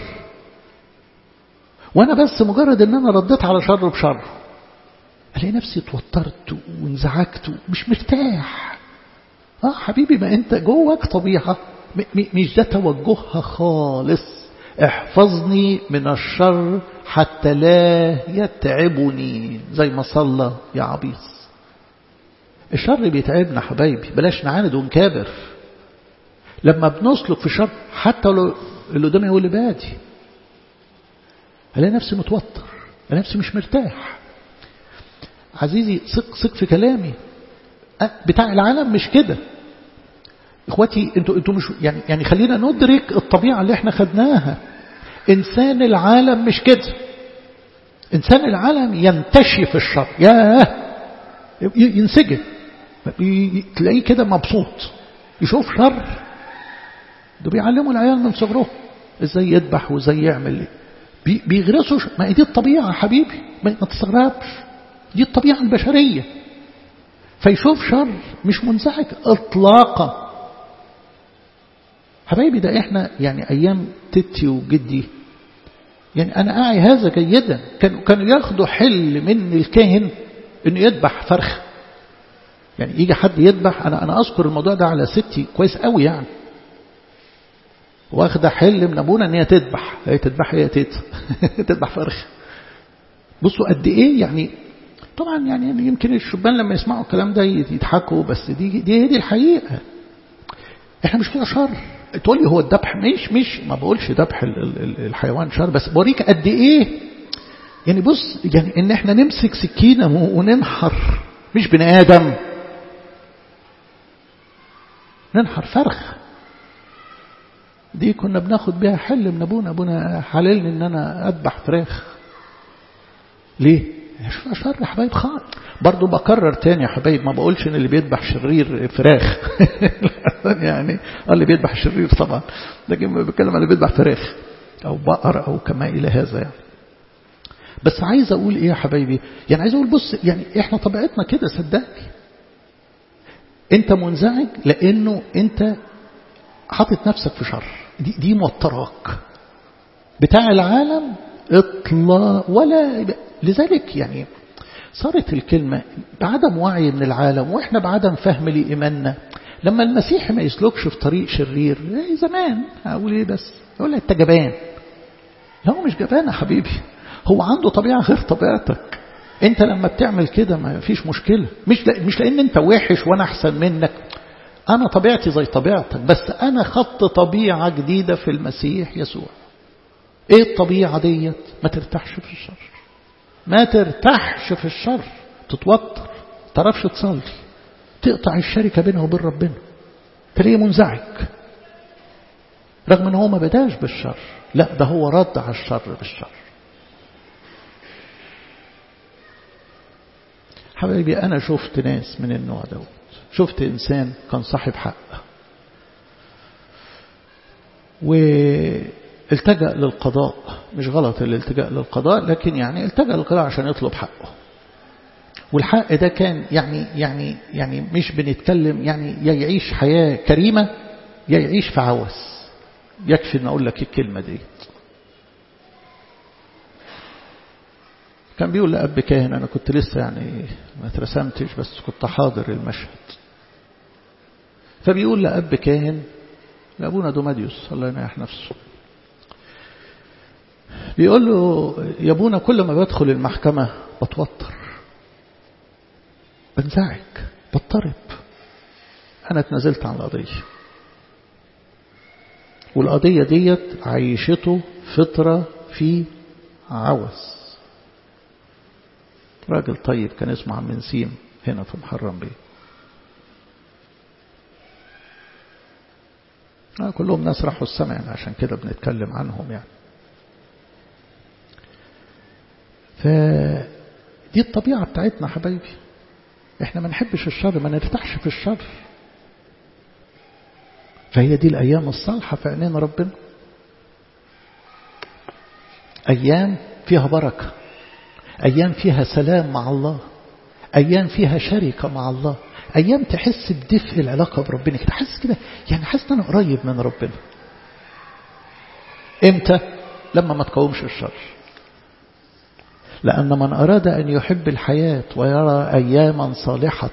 وانا بس مجرد ان انا رديت على شر بشر الاقي نفسي اتوترت وانزعجت ومش مرتاح اه حبيبي ما انت جواك طبيعة مش ده توجهها خالص احفظني من الشر حتى لا يتعبني زي ما صلى يا عبيص الشر بيتعبنا حبايبي بلاش نعاند ونكابر لما بنسلك في الشر حتى لو اللي قدامي هو اللي بادي الاقي نفسي متوتر الاقي نفسي مش مرتاح عزيزي ثق ثق في كلامي بتاع العالم مش كده اخواتي انتوا انتوا مش يعني يعني خلينا ندرك الطبيعه اللي احنا خدناها انسان العالم مش كده انسان العالم ينتشي في الشر ياه ينسجم تلاقيه كده مبسوط يشوف شر ده بيعلموا العيال من صغرهم ازاي يذبح وازاي يعمل بيغرسوا ما دي الطبيعه حبيبي ما تستغربش دي الطبيعه البشريه فيشوف شر مش منزعج اطلاقا حبايبي ده احنا يعني ايام تتي وجدي يعني انا اعي هذا جيدا كانوا كانوا ياخدوا حل من الكاهن انه يذبح فرخ يعني يجي حد يذبح انا انا اذكر الموضوع ده على ستي كويس قوي يعني واخده حل من ابونا ان هي تذبح هي تذبح هي تيت تذبح فرخ بصوا قد ايه يعني طبعا يعني يمكن الشبان لما يسمعوا الكلام ده يضحكوا بس دي دي دي الحقيقه احنا مش كده شر تقول لي هو الذبح مش مش ما بقولش ذبح الحيوان شر بس بوريك قد ايه يعني بص يعني ان احنا نمسك سكينه وننحر مش بني ادم ننحر فرخ دي كنا بناخد بيها حل من ابونا ابونا حللني ان انا اذبح فراخ ليه شر يا حبايب خالص برضه بكرر تاني يا حبايب ما بقولش ان اللي بيذبح شرير فراخ يعني اللي بيذبح شرير طبعا لكن بتكلم على اللي بيذبح فراخ او بقر او كما الى هذا يعني بس عايز اقول ايه يا حبايبي يعني عايز اقول بص يعني احنا طبيعتنا كده صدقني انت منزعج لانه انت حاطط نفسك في شر دي, دي موتراك بتاع العالم اطلاق ولا لذلك يعني صارت الكلمة بعدم وعي من العالم وإحنا بعدم فهم لإيماننا لما المسيح ما يسلكش في طريق شرير زي زمان أقول إيه بس يقول أنت جبان لا هو مش جبان يا حبيبي هو عنده طبيعة غير طبيعتك أنت لما بتعمل كده ما فيش مشكلة مش مش لأن أنت وحش وأنا أحسن منك أنا طبيعتي زي طبيعتك بس أنا خدت طبيعة جديدة في المسيح يسوع إيه الطبيعة ديت ما ترتاحش في الشر ما ترتاحش في الشر تتوتر تعرفش تصلي تقطع الشركة بينه وبين ربنا تلاقيه منزعج رغم ان هو ما بداش بالشر لا ده هو رد على الشر بالشر حبايبي انا شفت ناس من النوع دوت شفت انسان كان صاحب حق والتجأ للقضاء مش غلط الالتجاء للقضاء لكن يعني التجأ للقضاء عشان يطلب حقه والحق ده كان يعني يعني يعني مش بنتكلم يعني يا يعيش حياة كريمة يا يعيش في عوس يكفي ان اقول لك الكلمة دي كان بيقول لأب كاهن أنا كنت لسه يعني ما اترسمتش بس كنت حاضر المشهد فبيقول لأب كاهن لأبونا دوماديوس الله ينيح نفسه بيقول له يا ابونا كل ما بدخل المحكمة بتوتر بنزعج بضطرب أنا اتنازلت عن القضية والقضية ديت عيشته فترة في عوز راجل طيب كان اسمه عم نسيم هنا في محرم بيه آه كلهم ناس راحوا السماء يعني عشان كده بنتكلم عنهم يعني فدي الطبيعة بتاعتنا حبايبي احنا ما نحبش الشر ما نرتاحش في الشر فهي دي الأيام الصالحة في عينين ربنا أيام فيها بركة أيام فيها سلام مع الله أيام فيها شركة مع الله أيام تحس بدفء العلاقة بربنا كده حاسس كده يعني حاسس أنا قريب من ربنا إمتى لما ما تقومش الشر لأن من أراد أن يحب الحياة ويرى أياما صالحة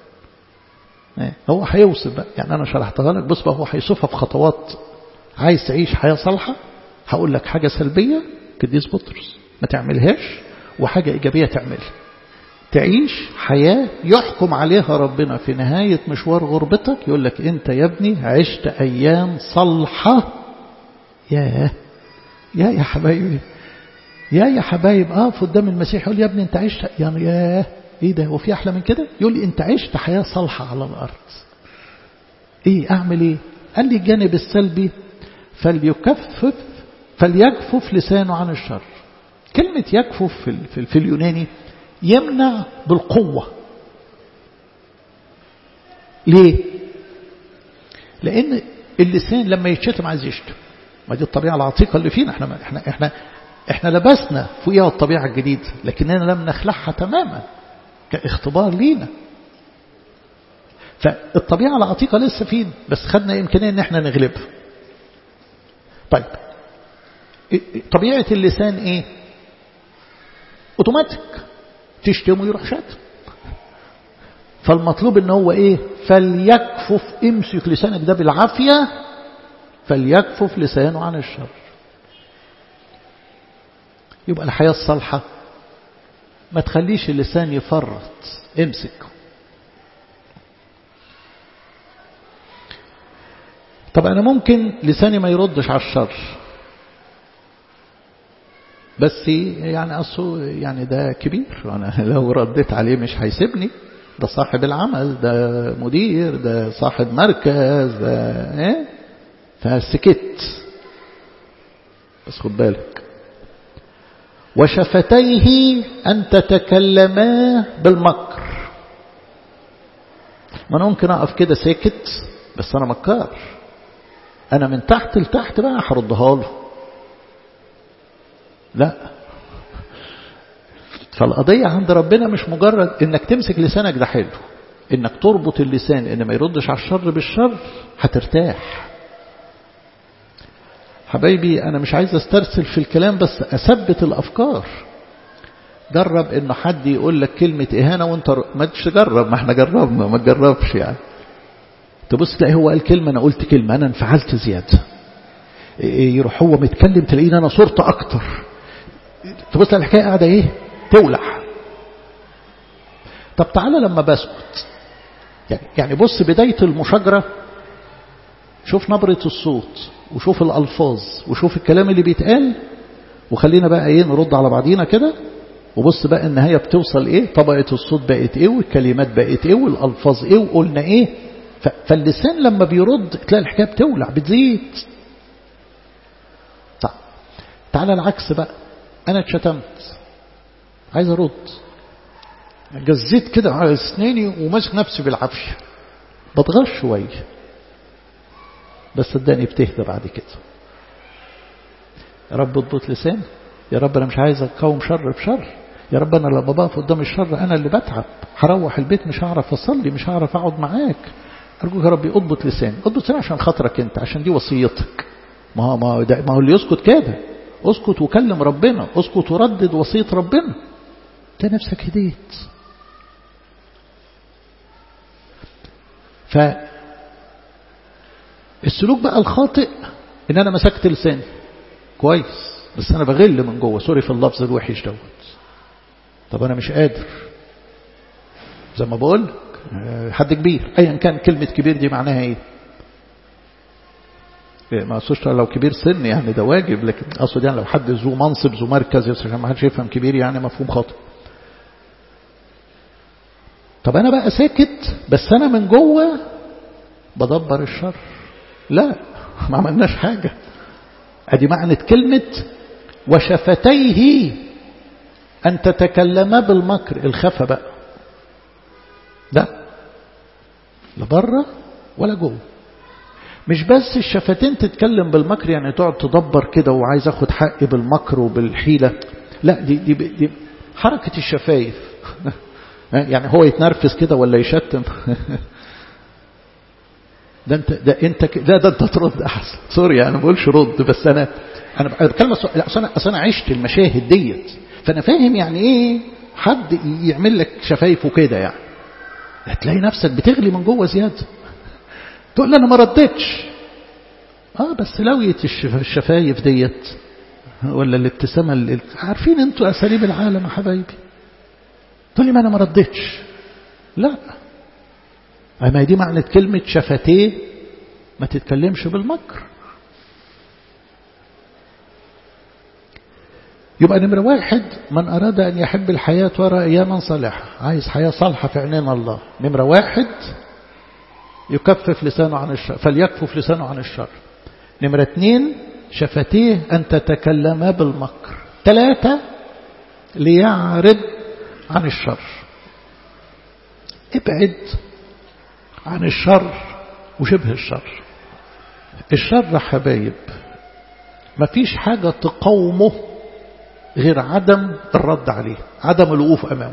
هو هيوصف بقى يعني أنا شرحتها لك بص بقى هو هيوصفها في خطوات عايز تعيش حياة صالحة هقول لك حاجة سلبية قديس بطرس ما تعملهاش وحاجة إيجابية تعملها تعيش حياة يحكم عليها ربنا في نهاية مشوار غربتك يقول لك أنت يا ابني عشت أيام صالحة يا يا يا حبايبي يا يا حبايب اقف قدام المسيح يقول يا ابني انت عشت يعني يا ايه ده وفي احلى من كده يقول لي انت عشت حياه صالحه على الارض ايه اعمل ايه قال لي الجانب السلبي فليكفف فليكفف لسانه عن الشر كلمة يكفف في, في, في اليوناني يمنع بالقوة ليه لأن اللسان لما يتشتم عايز يشتم ما دي الطبيعة العتيقة اللي فينا احنا احنا احنا احنا لبسنا فوقها الطبيعة الجديدة لكننا لم نخلعها تماما كاختبار لينا فالطبيعة العتيقة لسه فينا بس خدنا إمكانية ان احنا نغلبها طيب طبيعة اللسان ايه اوتوماتيك تشتم ويروح شاتم فالمطلوب ان هو ايه فليكفف امسك لسانك ده بالعافية فليكفف لسانه عن الشر يبقى الحياة الصالحة ما تخليش اللسان يفرط امسك طب أنا ممكن لساني ما يردش على الشر بس يعني أصله يعني ده كبير أنا لو رديت عليه مش هيسيبني ده صاحب العمل ده مدير ده صاحب مركز ده ايه فسكت بس خد بالك وشفتيه أن تتكلما بالمكر ما أنا ممكن أقف كده ساكت بس أنا مكار أنا من تحت لتحت بقى هردها له لا فالقضية عند ربنا مش مجرد انك تمسك لسانك ده حلو انك تربط اللسان ان ما يردش على الشر بالشر هترتاح حبايبي أنا مش عايز استرسل في الكلام بس أثبت الأفكار جرب إنه حد يقول لك كلمة إهانة وأنت ما تجرب ما احنا جربنا ما تجربش يعني تبص تلاقي هو قال كلمة أنا قلت كلمة أنا انفعلت زيادة يروح هو متكلم تلاقيني أنا صرت أكتر تبص تلاقي الحكاية قاعدة إيه تولع طب تعالى لما بسكت يعني يعني بص بداية المشاجرة شوف نبرة الصوت وشوف الألفاظ وشوف الكلام اللي بيتقال وخلينا بقى ايه نرد على بعضينا كده وبص بقى النهاية بتوصل ايه طبقة الصوت بقت ايه والكلمات بقت ايه والألفاظ ايه وقلنا ايه فاللسان لما بيرد تلاقي الحكاية بتولع بتزيد طيب تعالى العكس بقى انا اتشتمت عايز ارد جزيت كده على اسناني وماسك نفسي بالعافية بتغش شويه بس صدقني بتهدى بعد كده يا رب اضبط لساني يا رب انا مش عايز اقاوم شر بشر يا رب انا لما بقف قدام الشر انا اللي بتعب هروح البيت مش هعرف اصلي مش هعرف اقعد معاك ارجوك يا ربي اضبط لساني اضبط لساني عشان خاطرك انت عشان دي وصيتك ما هو ما هو, ده ما هو اللي يسكت كده اسكت وكلم ربنا اسكت وردد وصية ربنا تلاقي نفسك هديت ف السلوك بقى الخاطئ ان انا مسكت لساني كويس بس انا بغل من جوه سوري في اللفظ الوحش دوت طب انا مش قادر زي ما بقول حد كبير ايا كان كلمة كبير دي معناها ايه ما اقصدش لو كبير سن يعني ده واجب لكن اقصد يعني لو حد ذو منصب ذو مركز عشان ما حدش يفهم كبير يعني مفهوم خاطئ طب انا بقى ساكت بس انا من جوه بدبر الشر لا ما عملناش حاجة ادي معنى كلمة وشفتيه ان تتكلما بالمكر الخفة بقى لا لا بره ولا جوه مش بس الشفتين تتكلم بالمكر يعني تقعد تدبر كده وعايز اخد حقي بالمكر وبالحيلة لا دي, دي, دي حركة الشفايف يعني هو يتنرفز كده ولا يشتم ده انت ده انت ده ده انت ترد احسن سوري انا ما بقولش رد بس انا انا بتكلم اصل انا اصل انا عشت المشاهد ديت فانا فاهم يعني ايه حد يعمل لك شفايفه كده يعني هتلاقي نفسك بتغلي من جوه زياده تقول انا ما ردتش اه بس لويه الشفايف ديت ولا الابتسامه اللي عارفين انتوا اساليب العالم يا حبايبي تقول لي ما انا ما ردتش لا أما دي معنى كلمة شفتيه ما تتكلمش بالمكر يبقى نمرة واحد من أراد أن يحب الحياة وراء أياما صالحة عايز حياة صالحة في عينين الله نمرة واحد يكفف لسانه عن الشر فليكفف لسانه عن الشر نمرة اثنين شفتيه أن تتكلما بالمكر ثلاثة ليعرض عن الشر ابعد عن الشر وشبه الشر الشر حبايب مفيش حاجة تقاومه غير عدم الرد عليه عدم الوقوف أمامه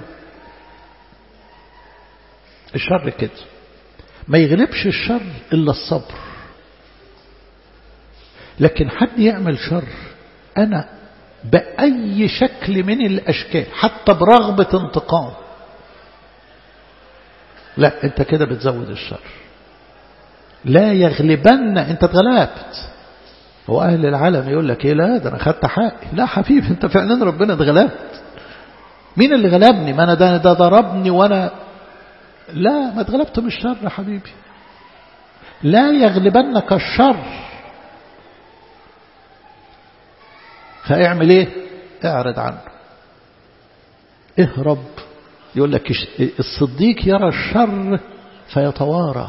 الشر كده ما يغلبش الشر إلا الصبر لكن حد يعمل شر أنا بأي شكل من الأشكال حتى برغبة انتقام لا انت كده بتزود الشر لا يغلبن انت اتغلبت هو اهل العالم يقول لك ايه لا ده انا خدت حقي لا حبيبي انت فعلا ربنا اتغلبت مين اللي غلبني ما انا ده, ده ضربني وانا لا ما اتغلبت من الشر يا حبيبي لا يغلبنك الشر فاعمل ايه اعرض عنه اهرب يقول لك الصديق يرى الشر فيتوارى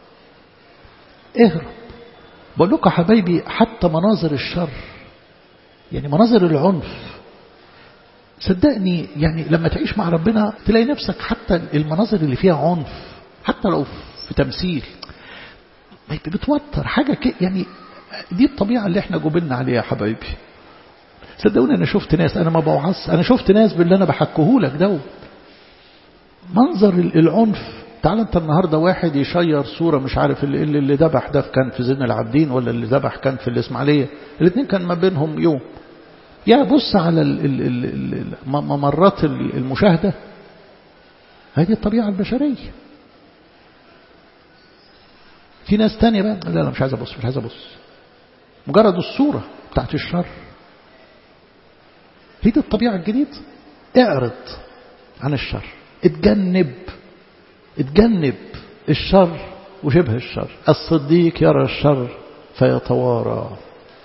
اهرب بقول لكم حبايبي حتى مناظر الشر يعني مناظر العنف صدقني يعني لما تعيش مع ربنا تلاقي نفسك حتى المناظر اللي فيها عنف حتى لو في تمثيل بتوتر حاجة كده يعني دي الطبيعة اللي احنا جبلنا عليها يا حبايبي صدقوني انا شفت ناس انا ما بوعظ انا شفت ناس باللي انا بحكهولك دوت منظر العنف تعال انت النهارده واحد يشير صوره مش عارف اللي اللي, اللي ذبح ده كان في زين العابدين ولا اللي ذبح كان في الاسماعيليه الاثنين كان ما بينهم يوم يا بص على ممرات المشاهده هذه الطبيعه البشريه في ناس تانية بقى لا لا مش عايز ابص مش عايز ابص مجرد الصوره بتاعت الشر هي دي الطبيعه الجديده اعرض عن الشر اتجنب اتجنب الشر وشبه الشر الصديق يرى الشر فيتوارى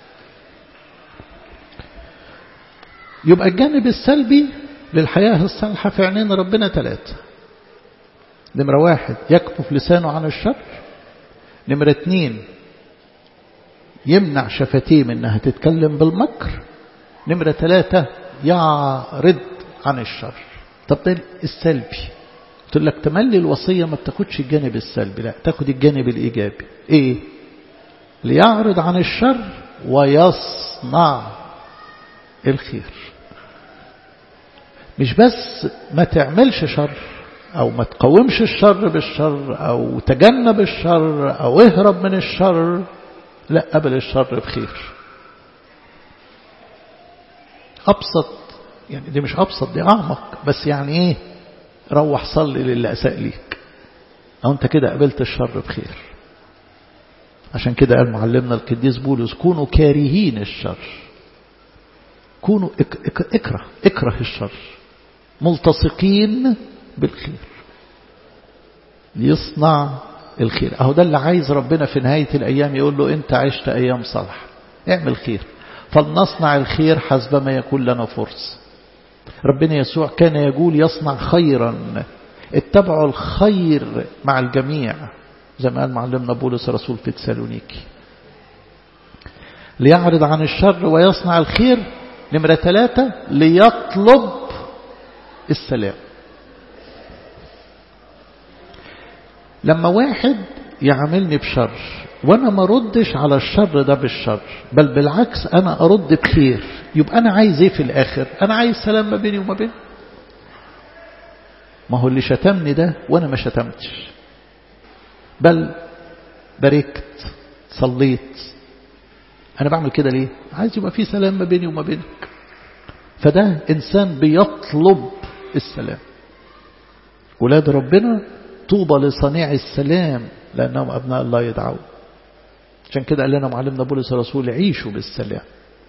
يبقى الجانب السلبي للحياة الصالحة في عينين ربنا ثلاثة نمرة واحد يكفف لسانه عن الشر نمرة اثنين يمنع شفتيه من انها تتكلم بالمكر نمرة ثلاثة يعرض عن الشر طب ده السلبي قلت لك تملي الوصية ما بتاخدش الجانب السلبي لا تاخد الجانب الإيجابي إيه ليعرض عن الشر ويصنع الخير مش بس ما تعملش شر أو ما تقومش الشر بالشر أو تجنب الشر أو اهرب من الشر لا قبل الشر بخير أبسط يعني دي مش أبسط دي أعمق بس يعني إيه روح صلي للي أساء ليك أو أنت كده قبلت الشر بخير عشان كده قال معلمنا القديس بولس كونوا كارهين الشر كونوا اكره اكره الشر ملتصقين بالخير ليصنع الخير اهو ده اللي عايز ربنا في نهاية الأيام يقول له أنت عشت أيام صالحة اعمل خير فلنصنع الخير حسب ما يكون لنا فرصة ربنا يسوع كان يقول يصنع خيرا اتبعوا الخير مع الجميع زي ما قال معلمنا بولس رسول في تسالونيكي ليعرض عن الشر ويصنع الخير نمرة ثلاثة ليطلب السلام لما واحد يعاملني بشر وانا ما ردش على الشر ده بالشر بل بالعكس انا ارد بخير يبقى انا عايز ايه في الاخر انا عايز سلام ما بيني وما بينه ما هو اللي شتمني ده وانا ما شتمتش بل باركت صليت انا بعمل كده ليه عايز يبقى في سلام ما بيني وما بينك فده انسان بيطلب السلام ولاد ربنا طوبى لصنيع السلام لأنهم أبناء الله يدعون عشان كده قال لنا معلمنا بولس الرسول عيشوا بالسلام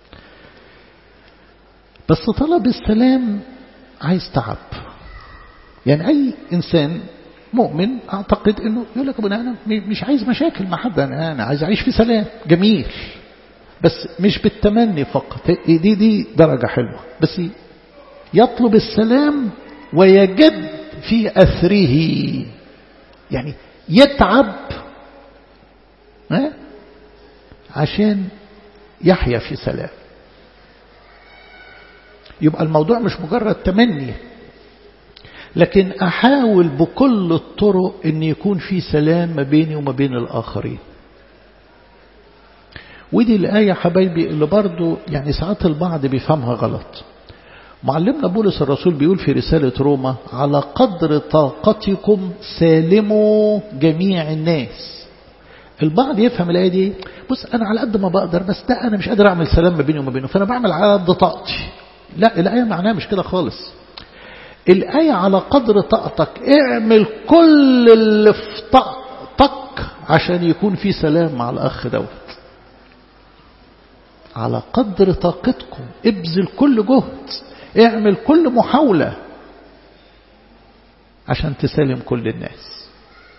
بس طلب السلام عايز تعب يعني أي إنسان مؤمن أعتقد أنه يقول لك أنا مش عايز مشاكل مع حد أنا, أنا عايز أعيش في سلام جميل بس مش بالتمني فقط دي دي درجة حلوة بس يطلب السلام ويجد في أثره يعني يتعب عشان يحيا في سلام يبقى الموضوع مش مجرد تمني لكن أحاول بكل الطرق أن يكون في سلام ما بيني وما بين الآخرين ودي الآية حبايبي اللي برضو يعني ساعات البعض بيفهمها غلط معلمنا بولس الرسول بيقول في رسالة روما على قدر طاقتكم سالموا جميع الناس البعض يفهم الآية دي بص أنا على قد ما بقدر بس ده أنا مش قادر أعمل سلام ما بيني وما بينه فأنا بعمل على قد طاقتي لا الآية معناها مش كده خالص الآية على قدر طاقتك اعمل كل اللي في طاقتك عشان يكون في سلام مع الأخ دوت على قدر طاقتكم ابذل كل جهد اعمل كل محاولة عشان تسلم كل الناس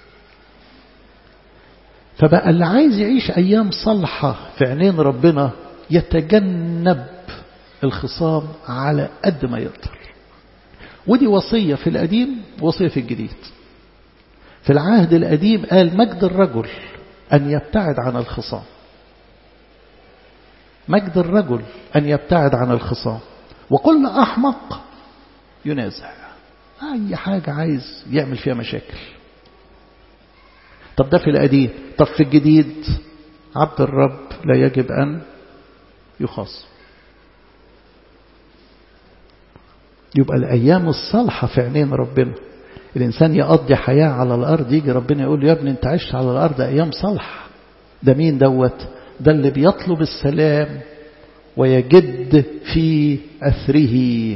فبقى اللي عايز يعيش أيام صالحة في عينين ربنا يتجنب الخصام على قد ما يقدر ودي وصية في القديم وصية في الجديد في العهد القديم قال مجد الرجل أن يبتعد عن الخصام مجد الرجل أن يبتعد عن الخصام وكل أحمق ينازع أي حاجة عايز يعمل فيها مشاكل طب ده في القديم طب في الجديد عبد الرب لا يجب أن يخاص يبقى الأيام الصالحة في عينين ربنا الإنسان يقضي حياة على الأرض يجي ربنا يقول له يا ابني أنت عشت على الأرض أيام صالحة ده مين دوت ده اللي بيطلب السلام ويجد في أثره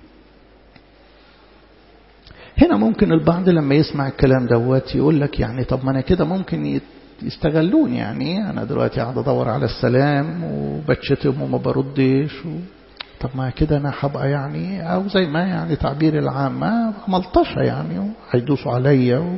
هنا ممكن البعض لما يسمع الكلام دوت يقول لك يعني طب ما أنا كده ممكن يستغلوني يعني أنا دلوقتي قاعد أدور على السلام وبتشتم وما بردش و... طب ما كده أنا هبقى يعني أو زي ما يعني تعبير العام ملطشة يعني هيدوسوا عليا و...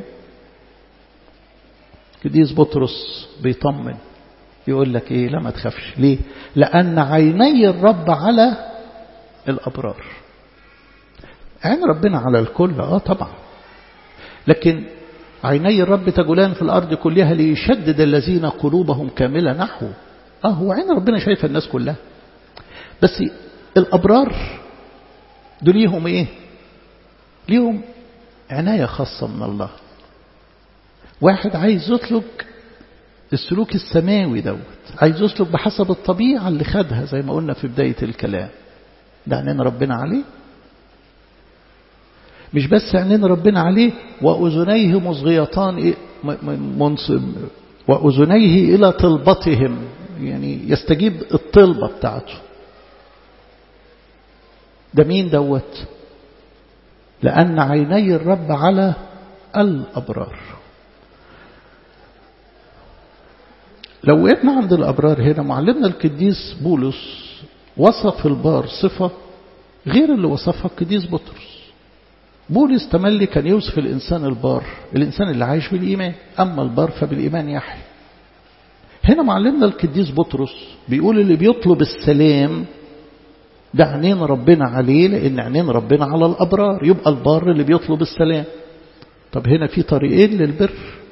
قديس بطرس بيطمن يقول لك ايه لا ما تخافش ليه لأن عيني الرب على الأبرار عين ربنا على الكل اه طبعا لكن عيني الرب تجولان في الأرض كلها ليشدد الذين قلوبهم كاملة نحوه اه هو عين ربنا شايفة الناس كلها بس الأبرار دول ليهم ايه ليهم عناية خاصة من الله واحد عايز يسلك السلوك السماوي دوت عايز يسلك بحسب الطبيعة اللي خدها زي ما قلنا في بداية الكلام ده عنين ربنا عليه مش بس عنين ربنا عليه وأذنيه مصغيتان إيه منصب وأذنيه إلى طلبتهم يعني يستجيب الطلبة بتاعته ده مين دوت لأن عيني الرب على الأبرار لو وقفنا عند الأبرار هنا معلمنا القديس بولس وصف البار صفة غير اللي وصفها القديس بطرس بولس تملي كان يوصف الإنسان البار الإنسان اللي عايش بالإيمان أما البار فبالإيمان يحيى هنا معلمنا القديس بطرس بيقول اللي بيطلب السلام ده عينين ربنا عليه لأن عينين ربنا على الأبرار يبقى البار اللي بيطلب السلام طب هنا في طريقين للبر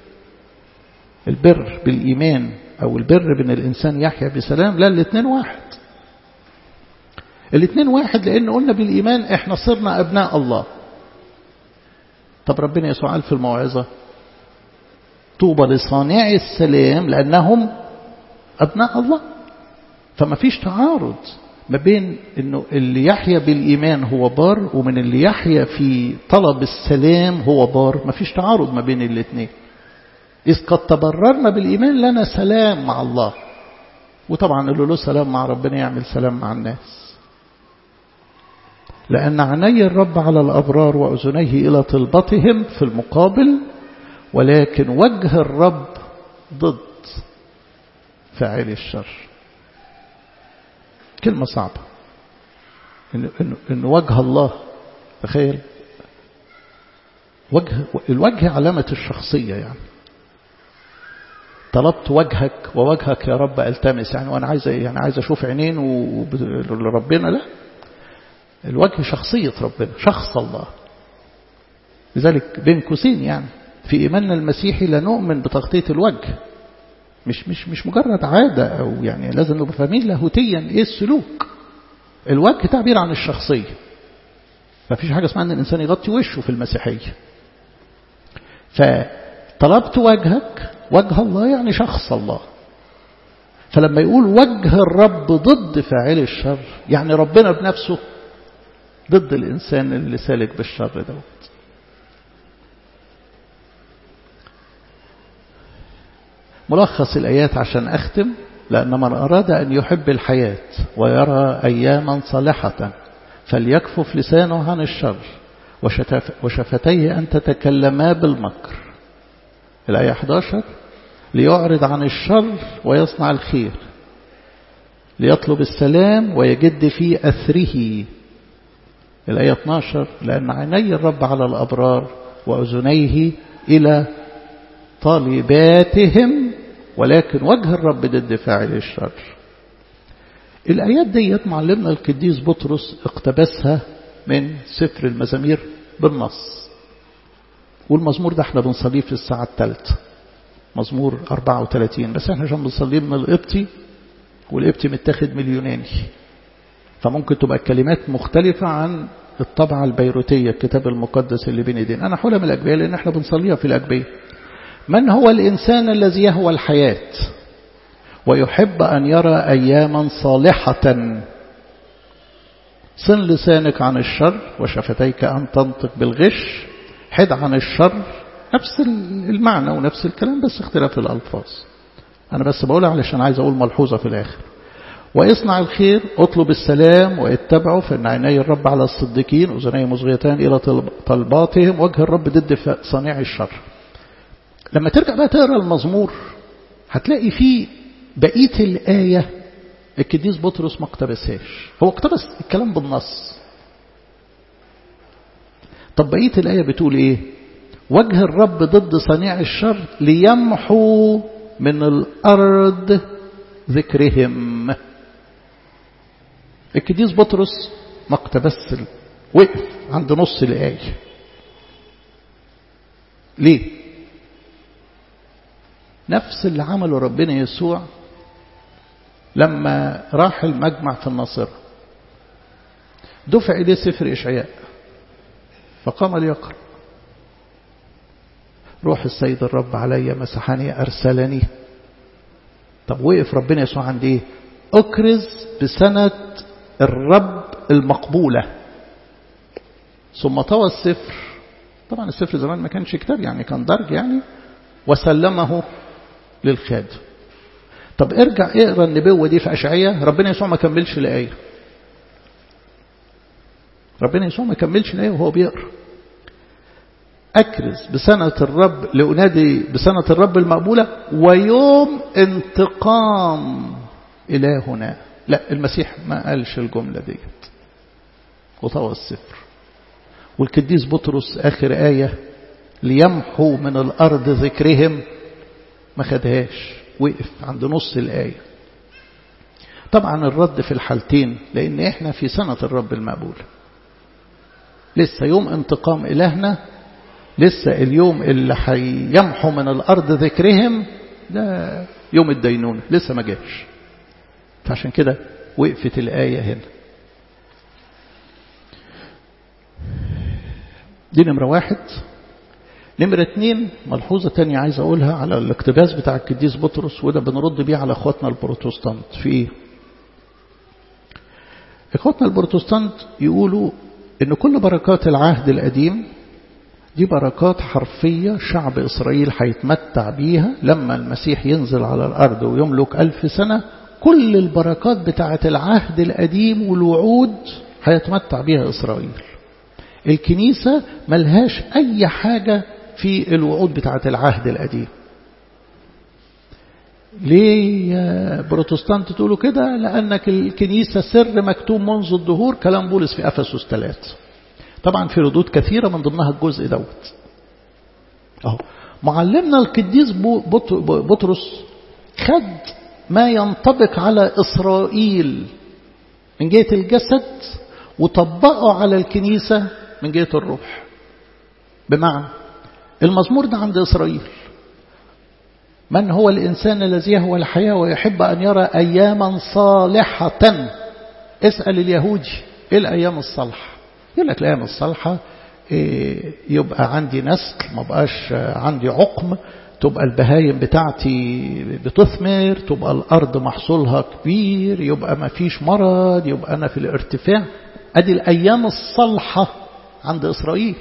البر بالإيمان أو البر بين الإنسان يحيى بسلام لا الاثنين واحد الاثنين واحد لأن قلنا بالإيمان احنا صرنا أبناء الله طب ربنا يسوع قال في الموعظة طوبى لصانعي السلام لأنهم أبناء الله فما فيش تعارض ما بين انه اللي يحيا بالايمان هو بار ومن اللي يحيا في طلب السلام هو بار ما فيش تعارض ما بين الاثنين إذ قد تبررنا بالإيمان لنا سلام مع الله وطبعا اللي له سلام مع ربنا يعمل سلام مع الناس لأن عيني الرب على الأبرار وأذنيه إلى طلبتهم في المقابل ولكن وجه الرب ضد فاعل الشر كلمة صعبة إن, إن, إن وجه الله تخيل وجه الوجه علامة الشخصية يعني طلبت وجهك ووجهك يا رب التمس يعني وانا عايز يعني عايز اشوف عينين لربنا لا الوجه شخصية ربنا شخص الله لذلك بين قوسين يعني في إيماننا المسيحي لا نؤمن بتغطية الوجه مش مش مش مجرد عادة أو يعني لازم نبقى فاهمين لاهوتيا إيه السلوك الوجه تعبير عن الشخصية ما فيش حاجة اسمها أن الإنسان يغطي وشه في المسيحية فطلبت وجهك وجه الله يعني شخص الله فلما يقول وجه الرب ضد فاعل الشر يعني ربنا بنفسه ضد الإنسان اللي سالك بالشر دوت ملخص الآيات عشان أختم لأن من أراد أن يحب الحياة ويرى أياما صالحة فليكفف لسانه عن الشر وشفتيه أن تتكلما بالمكر الآية 11 ليعرض عن الشر ويصنع الخير ليطلب السلام ويجد في أثره الآية 12 لأن عيني الرب على الأبرار وأذنيه إلى طالباتهم ولكن وجه الرب ضد فاعل الشر الآيات ديت معلمنا القديس بطرس اقتبسها من سفر المزامير بالنص والمزمور ده احنا بنصليه في الساعة الثالثة مزمور 34 بس احنا عشان بنصليه من القبطي والقبطي متاخد من اليوناني فممكن تبقى الكلمات مختلفة عن الطبعة البيروتية الكتاب المقدس اللي بين ايدينا أنا حولها من الأجبية لأن احنا بنصليها في الأجبية من هو الإنسان الذي يهوى الحياة ويحب أن يرى أياما صالحة صن لسانك عن الشر وشفتيك أن تنطق بالغش حد عن الشر نفس المعنى ونفس الكلام بس اختلاف الألفاظ أنا بس بقولها علشان عايز أقول ملحوظة في الآخر واصنع الخير اطلب السلام واتبعوا فإن عيني الرب على الصديقين أذني مصغيتان إلى طلباتهم وجه الرب ضد صنيع الشر لما ترجع بقى تقرا المزمور هتلاقي فيه بقية الآية القديس بطرس ما اقتبسهاش هو اقتبس الكلام بالنص طب بقية الآية بتقول ايه وجه الرب ضد صنيع الشر ليمحو من الأرض ذكرهم القديس بطرس ما اقتبس وقف عند نص الآية ليه نفس اللي عمله ربنا يسوع لما راح المجمع في الناصرة دفع إليه سفر إشعياء فقام ليقرأ روح السيد الرب علي مسحني أرسلني طب وقف ربنا يسوع عند إيه أكرز بسنة الرب المقبولة ثم طوى السفر طبعا السفر زمان ما كانش كتاب يعني كان درج يعني وسلمه للخادم طب ارجع اقرا النبوة دي في أشعية ربنا يسوع ما كملش الآية ربنا يسوع ما كملش الآية وهو بيقرا أكرز بسنة الرب لأنادي بسنة الرب المقبولة ويوم انتقام إلهنا لا المسيح ما قالش الجملة ديت وطوى السفر والقديس بطرس آخر آية ليمحوا من الأرض ذكرهم ما خدهاش وقف عند نص الآية طبعا الرد في الحالتين لأن إحنا في سنة الرب المقبول لسه يوم انتقام إلهنا لسه اليوم اللي هيمحوا من الأرض ذكرهم ده يوم الدينونة لسه ما جاش فعشان كده وقفت الآية هنا دي نمرة واحد نمرة اتنين ملحوظة تانية عايز أقولها على الاقتباس بتاع القديس بطرس وده بنرد بيه على اخواتنا البروتستانت في ايه اخواتنا البروتستانت يقولوا ان كل بركات العهد القديم دي بركات حرفية شعب إسرائيل هيتمتع بيها لما المسيح ينزل على الأرض ويملك ألف سنة كل البركات بتاعة العهد القديم والوعود هيتمتع بيها إسرائيل الكنيسة ملهاش أي حاجة في الوعود بتاعة العهد القديم ليه يا بروتستانت تقولوا كده لأنك الكنيسة سر مكتوب منذ الدهور كلام بولس في أفسس 3 طبعا في ردود كثيرة من ضمنها الجزء دوت أهو معلمنا القديس بطرس خد ما ينطبق على إسرائيل من جهة الجسد وطبقه على الكنيسة من جهة الروح بمعنى المزمور ده عند إسرائيل من هو الإنسان الذي يهوى الحياة ويحب أن يرى أياما صالحة اسأل اليهودي إيه الأيام الصالحة يقول لك الأيام الصالحة إيه يبقى عندي نسل ما بقاش عندي عقم تبقى البهايم بتاعتي بتثمر تبقى الأرض محصولها كبير يبقى ما فيش مرض يبقى أنا في الارتفاع أدي الأيام الصالحة عند إسرائيل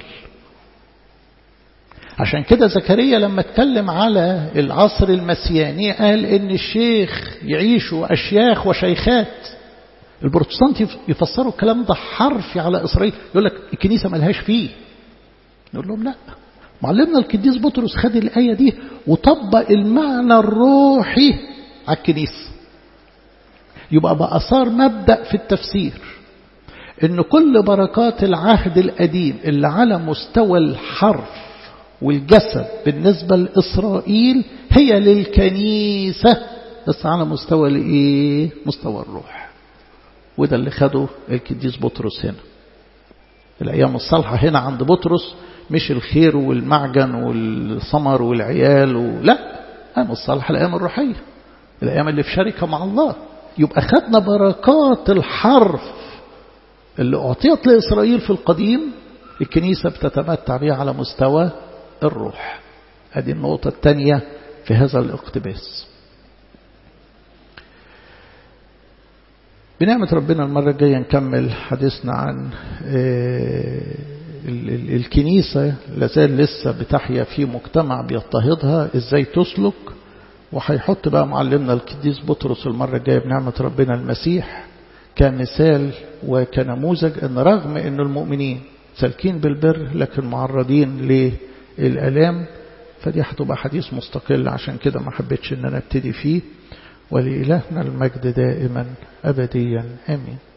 عشان كده زكريا لما اتكلم على العصر المسياني قال ان الشيخ يعيشوا أشياخ وشيخات البروتستانت يفسروا الكلام ده حرفي على إسرائيل يقول لك الكنيسة ملهاش فيه نقول لهم لا معلمنا القديس بطرس خد الآية دي وطبق المعنى الروحي على الكنيسة يبقى بقى صار مبدأ في التفسير ان كل بركات العهد القديم اللي على مستوى الحرف والجسد بالنسبة لإسرائيل هي للكنيسة بس على مستوى الايه مستوى الروح وده اللي خده القديس بطرس هنا الأيام الصالحة هنا عند بطرس مش الخير والمعجن والثمر والعيال و... لا الأيام الصالحة الأيام الروحية الأيام اللي في شركة مع الله يبقى خدنا بركات الحرف اللي أعطيت لإسرائيل في القديم الكنيسة بتتمتع بها على مستوى الروح هذه النقطة الثانية في هذا الاقتباس بنعمة ربنا المرة الجاية نكمل حديثنا عن الكنيسة لازال لسه بتحيا في مجتمع بيضطهدها ازاي تسلك وهيحط بقى معلمنا القديس بطرس المرة الجاية بنعمة ربنا المسيح كمثال وكنموذج ان رغم ان المؤمنين سالكين بالبر لكن معرضين للآلام فدي هتبقى حديث مستقل عشان كده ما حبيتش ان انا ابتدي فيه ولإلهنا المجد دائما أبديا آمين